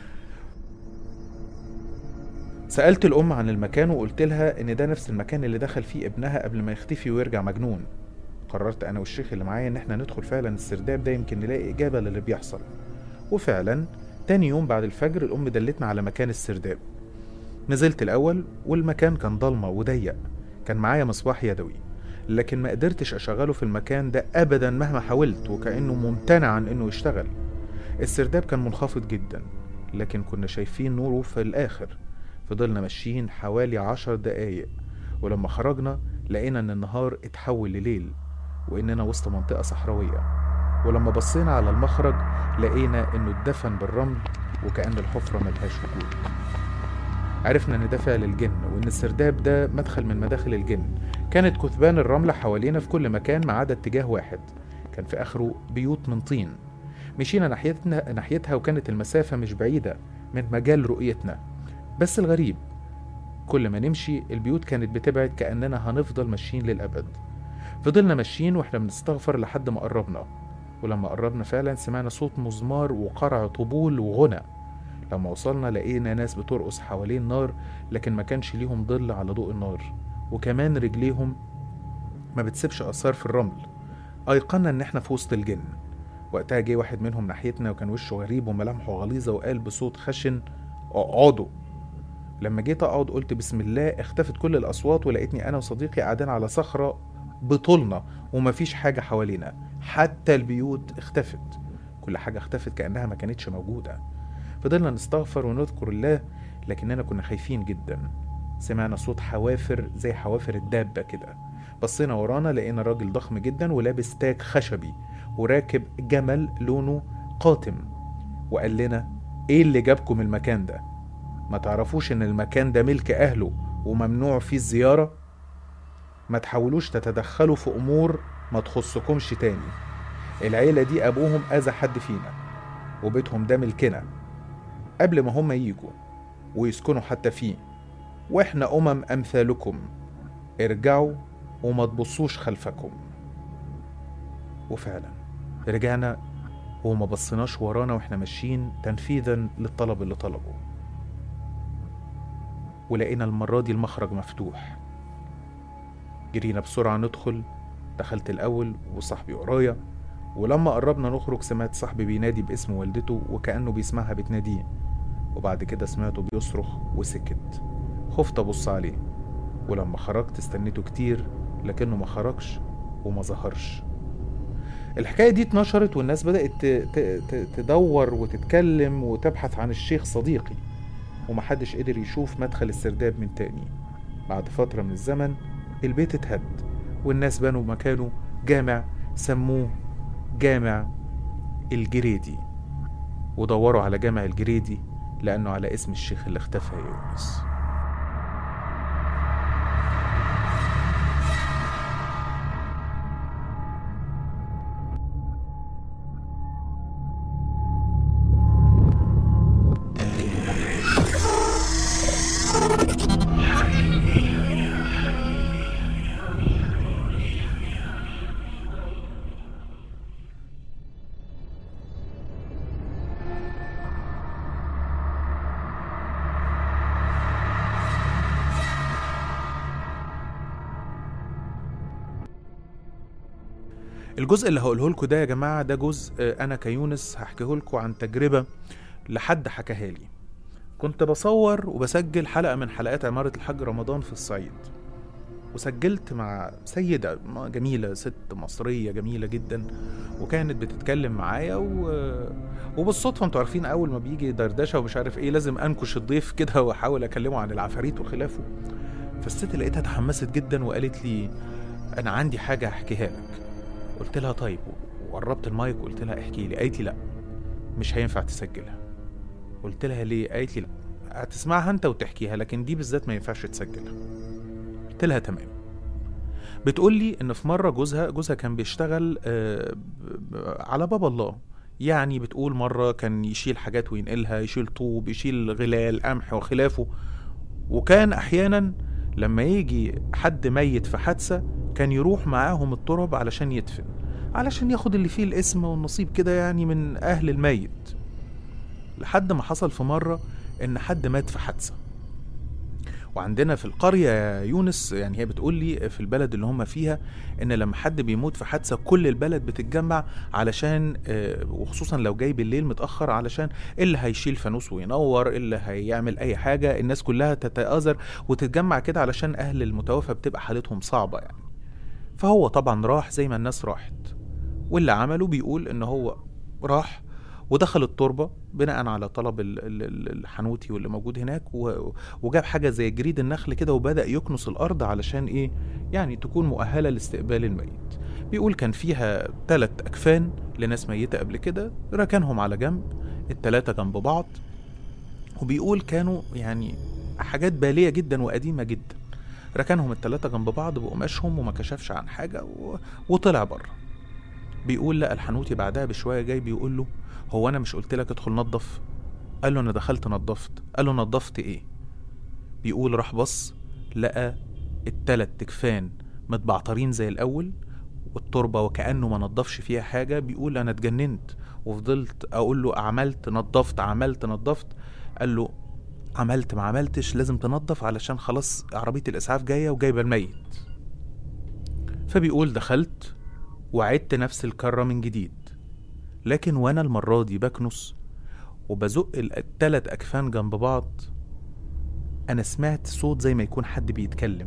سألت الأم عن المكان وقلت لها إن ده نفس المكان اللي دخل فيه ابنها قبل ما يختفي ويرجع مجنون قررت أنا والشيخ اللي معايا إن إحنا ندخل فعلا السرداب ده يمكن نلاقي إجابة للي بيحصل وفعلا تاني يوم بعد الفجر الأم دلتنا على مكان السرداب نزلت الأول والمكان كان ضلمة وضيق كان معايا مصباح يدوي لكن ما قدرتش أشغله في المكان ده أبدا مهما حاولت وكأنه ممتنع عن إنه يشتغل السرداب كان منخفض جدا لكن كنا شايفين نوره في الآخر فضلنا ماشيين حوالي عشر دقايق ولما خرجنا لقينا ان النهار اتحول لليل واننا وسط منطقة صحراوية ولما بصينا على المخرج لقينا انه اتدفن بالرمل وكأن الحفرة ملهاش وجود عرفنا ان ده فعل الجن وان السرداب ده مدخل من مداخل الجن كانت كثبان الرملة حوالينا في كل مكان ما عدا اتجاه واحد كان في اخره بيوت من طين مشينا ناحيتنا ناحيتها وكانت المسافة مش بعيدة من مجال رؤيتنا بس الغريب كل ما نمشي البيوت كانت بتبعد كأننا هنفضل ماشيين للأبد فضلنا ماشيين واحنا بنستغفر لحد ما قربنا ولما قربنا فعلا سمعنا صوت مزمار وقرع طبول وغنى لما وصلنا لقينا ناس بترقص حوالين نار لكن ما كانش ليهم ظل على ضوء النار وكمان رجليهم ما بتسيبش أثار في الرمل أيقنا إن احنا في وسط الجن وقتها جه واحد منهم ناحيتنا وكان وشه غريب وملامحه غليظة وقال بصوت خشن اقعدوا لما جيت اقعد قلت بسم الله اختفت كل الاصوات ولقيتني انا وصديقي قاعدين على صخره بطولنا ومفيش حاجه حوالينا حتى البيوت اختفت كل حاجه اختفت كانها ما كانتش موجوده فضلنا نستغفر ونذكر الله لكننا كنا خايفين جدا سمعنا صوت حوافر زي حوافر الدابه كده بصينا ورانا لقينا راجل ضخم جدا ولابس تاج خشبي وراكب جمل لونه قاتم وقال لنا ايه اللي جابكم المكان ده ما تعرفوش ان المكان ده ملك اهله وممنوع فيه الزيارة ما تحاولوش تتدخلوا في امور ما تخصكمش تاني العيلة دي ابوهم اذى حد فينا وبيتهم ده ملكنا قبل ما هما يجوا ويسكنوا حتى فيه واحنا امم امثالكم ارجعوا وما تبصوش خلفكم وفعلا رجعنا وما بصيناش ورانا واحنا ماشيين تنفيذا للطلب اللي طلبه ولقينا المرة دي المخرج مفتوح جرينا بسرعة ندخل دخلت الأول وصاحبي ورايا ولما قربنا نخرج سمعت صاحبي بينادي باسم والدته وكأنه بيسمعها بتناديه وبعد كده سمعته بيصرخ وسكت خفت أبص عليه ولما خرجت استنيته كتير لكنه ما خرجش وما ظهرش الحكاية دي اتنشرت والناس بدأت ت- ت- ت- تدور وتتكلم وتبحث عن الشيخ صديقي ومحدش قدر يشوف مدخل السرداب من تاني بعد فترة من الزمن البيت اتهد والناس بنوا مكانه جامع سموه جامع الجريدي ودوروا على جامع الجريدي لأنه على اسم الشيخ اللي اختفى يا يونس الجزء اللي هقوله لكم ده يا جماعة ده جزء آه، أنا كيونس هحكيه لكم عن تجربة لحد حكاها لي كنت بصور وبسجل حلقة من حلقات عمارة الحاج رمضان في الصعيد وسجلت مع سيدة م- جميلة ست مصرية جميلة جدا وكانت بتتكلم معايا و... وبالصدفة انتوا عارفين أول ما بيجي دردشة ومش عارف إيه لازم أنكش الضيف كده وأحاول أكلمه عن العفاريت وخلافه فالست لقيتها اتحمست جدا وقالت لي أنا عندي حاجة أحكيها لك قلت لها طيب وقربت المايك وقلت لها احكي لي قالت لي لا مش هينفع تسجلها قلت لها ليه قالت لي لا هتسمعها انت وتحكيها لكن دي بالذات ما ينفعش تسجلها قلت لها تمام بتقول لي ان في مره جوزها جوزها كان بيشتغل آه، ب- ب- على باب الله يعني بتقول مره كان يشيل حاجات وينقلها يشيل طوب يشيل غلال قمح وخلافه وكان احيانا لما يجي حد ميت في حادثه كان يروح معاهم التراب علشان يدفن علشان ياخد اللي فيه الاسم والنصيب كده يعني من اهل الميت لحد ما حصل في مره ان حد مات في حادثه وعندنا في القرية يا يونس يعني هي بتقول لي في البلد اللي هم فيها ان لما حد بيموت في حادثة كل البلد بتتجمع علشان آه، وخصوصا لو جاي بالليل متأخر علشان اللي هيشيل فانوس وينور اللي هيعمل اي حاجة الناس كلها تتآزر وتتجمع كده علشان اهل المتوفى بتبقى حالتهم صعبة يعني فهو طبعا راح زي ما الناس راحت واللي عمله بيقول ان هو راح ودخل التربة بناء على طلب ال- ال- ال- الحنوتي واللي موجود هناك و- وجاب حاجة زي جريد النخل كده وبدأ يكنس الأرض علشان إيه يعني تكون مؤهلة لاستقبال الميت بيقول كان فيها تلات أكفان لناس ميتة قبل كده ركنهم على جنب التلاتة جنب بعض وبيقول كانوا يعني حاجات بالية جدا وقديمة جدا ركنهم التلاتة جنب بعض بقماشهم وما كشفش عن حاجة و... وطلع بره بيقول لا الحنوتي بعدها بشوية جاي بيقول له هو أنا مش قلت لك ادخل نظف قال له أنا دخلت نظفت قال له نظفت إيه بيقول راح بص لقى التلات تكفان متبعترين زي الأول والتربة وكأنه ما نضفش فيها حاجة بيقول أنا اتجننت وفضلت أقول له عملت نضفت عملت نضفت قال له عملت ما عملتش لازم تنضف علشان خلاص عربية الإسعاف جاية وجايبة الميت فبيقول دخلت وعدت نفس الكرة من جديد لكن وانا المرة دي بكنس وبزق ال- التلات أكفان جنب بعض أنا سمعت صوت زي ما يكون حد بيتكلم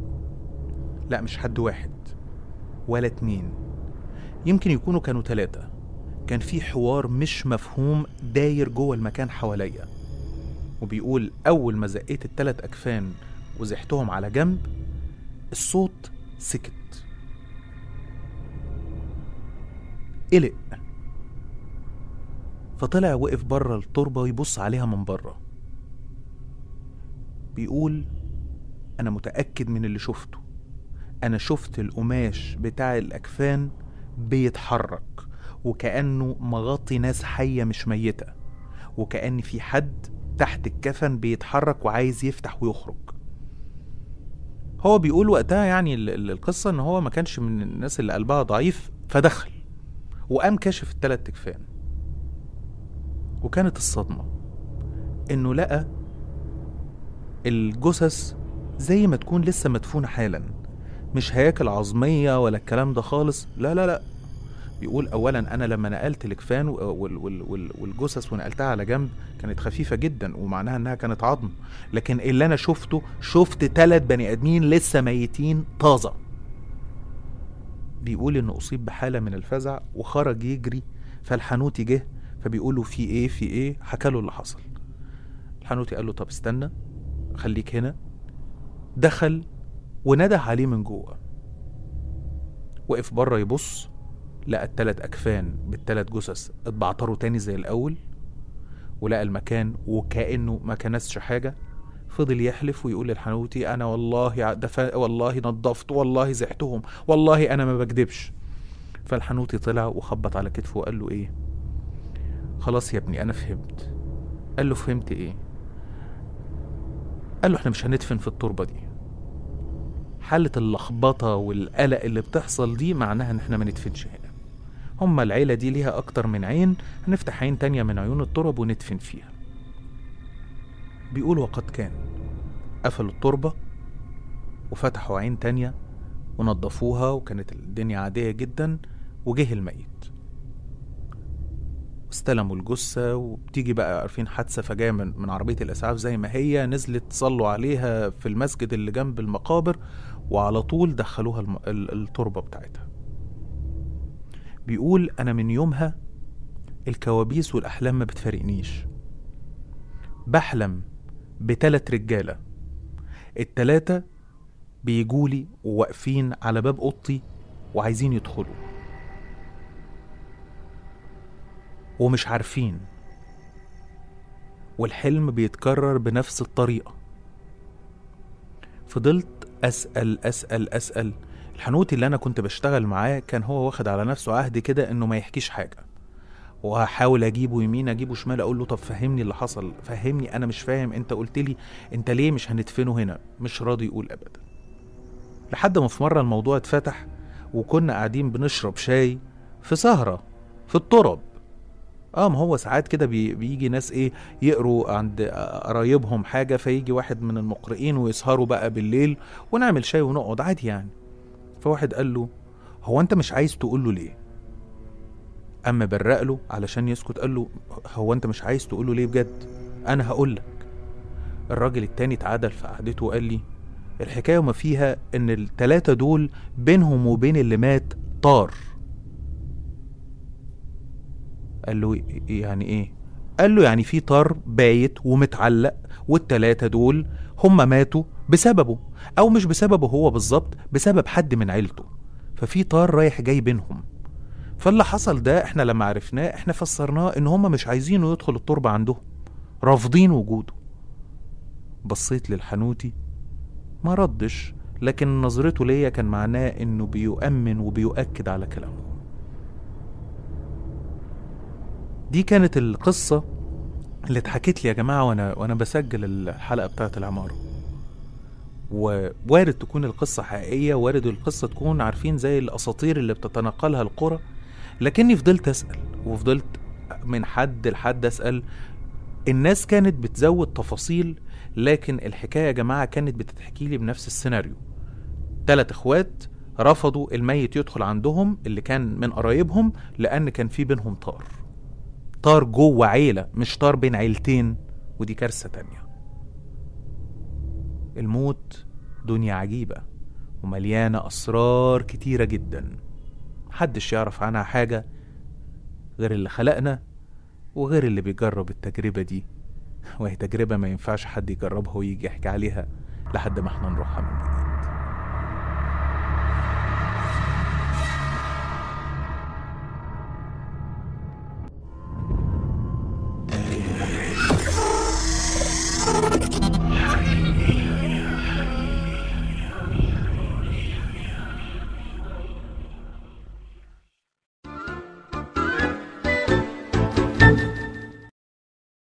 لا مش حد واحد ولا اتنين يمكن يكونوا كانوا تلاتة كان في حوار مش مفهوم داير جوه المكان حواليا وبيقول أول ما زقيت التلات أكفان وزحتهم على جنب الصوت سكت قلق فطلع وقف بره التربة ويبص عليها من بره بيقول أنا متأكد من اللي شفته أنا شفت القماش بتاع الأكفان بيتحرك وكأنه مغطي ناس حية مش ميتة وكأن في حد تحت الكفن بيتحرك وعايز يفتح ويخرج هو بيقول وقتها يعني ال- ال- القصة ان هو ما كانش من الناس اللي قلبها ضعيف فدخل وقام كاشف التلات تكفان وكانت الصدمة إنه لقى الجثث زي ما تكون لسه مدفونة حالا مش هياكل عظمية ولا الكلام ده خالص لا لا لا بيقول أولا أنا لما نقلت الكفان وال- وال- وال- والجثث ونقلتها على جنب كانت خفيفة جدا ومعناها إنها كانت عظم لكن اللي أنا شفته شفت تلات بني آدمين لسه ميتين طازة بيقول إنه أصيب بحالة من الفزع وخرج يجري فالحانوتي جه فبيقولوا في إيه في إيه حكى له اللي حصل الحانوتي قال له طب استنى خليك هنا دخل ونده عليه من جوه وقف بره يبص لقى التلات أكفان بالتلات جثث اتبعتروا تاني زي الأول ولقى المكان وكأنه ما كنسش حاجة فضل يحلف ويقول للحنوتي أنا والله ع- دف... والله نظفت والله زحتهم والله أنا ما بكدبش فالحنوتي طلع وخبط على كتفه وقال له إيه خلاص يا ابني أنا فهمت قال له فهمت إيه قال له احنا مش هندفن في التربة دي حالة اللخبطة والقلق اللي بتحصل دي معناها ان احنا ما ندفنش هنا هما العيلة دي ليها أكتر من عين هنفتح عين تانية من عيون الترب وندفن فيها بيقول وقد كان قفلوا التربة وفتحوا عين تانية ونضفوها وكانت الدنيا عادية جدا وجه الميت استلموا الجثة وبتيجي بقى عارفين حادثة فجاية من, من عربية الإسعاف زي ما هي نزلت صلوا عليها في المسجد اللي جنب المقابر وعلى طول دخلوها الم... ال- التربة بتاعتها بيقول أنا من يومها الكوابيس والأحلام ما بتفارقنيش بحلم بتلات رجالة التلاتة بيجولي وواقفين على باب أوضتي وعايزين يدخلوا ومش عارفين والحلم بيتكرر بنفس الطريقة فضلت أسأل أسأل أسأل الحنوتي اللي أنا كنت بشتغل معاه كان هو واخد على نفسه عهد كده إنه ما يحكيش حاجة وهحاول اجيبه يمين اجيبه شمال اقول له طب فهمني اللي حصل فهمني انا مش فاهم انت قلت لي انت ليه مش هندفنه هنا مش راضي يقول ابدا لحد ما في مره الموضوع اتفتح وكنا قاعدين بنشرب شاي في سهره في الترب اه ما هو ساعات كده بي بيجي ناس ايه يقروا عند قرايبهم حاجه فيجي واحد من المقرئين ويسهروا بقى بالليل ونعمل شاي ونقعد عادي يعني فواحد قال له هو انت مش عايز تقول له ليه اما برق له علشان يسكت قال له هو انت مش عايز تقول له ليه بجد انا هقول لك الراجل التاني اتعدل في قعدته وقال لي الحكايه وما فيها ان التلاتة دول بينهم وبين اللي مات طار قال له يعني ايه قال له يعني في طار بايت ومتعلق والتلاتة دول هم ماتوا بسببه او مش بسببه هو بالظبط بسبب حد من عيلته ففي طار رايح جاي بينهم فاللي حصل ده احنا لما عرفناه احنا فسرناه ان هم مش عايزينه يدخل التربة عندهم رافضين وجوده بصيت للحنوتي ما ردش لكن نظرته ليا كان معناه انه بيؤمن وبيؤكد على كلامه دي كانت القصة اللي اتحكت لي يا جماعة وانا وانا بسجل الحلقة بتاعت العمارة ووارد تكون القصة حقيقية وارد القصة تكون عارفين زي الأساطير اللي بتتناقلها القرى لكني فضلت أسأل وفضلت من حد لحد أسأل الناس كانت بتزود تفاصيل لكن الحكاية يا جماعة كانت بتتحكي لي بنفس السيناريو تلات اخوات رفضوا الميت يدخل عندهم اللي كان من قرايبهم لأن كان في بينهم طار طار جوه عيلة مش طار بين عيلتين ودي كارثة تانية الموت دنيا عجيبة ومليانة أسرار كتيرة جدا محدش يعرف عنها حاجة غير اللي خلقنا وغير اللي بيجرب التجربة دي وهي تجربة ما ينفعش حد يجربها ويجي يحكي عليها لحد ما احنا نروحها من جديد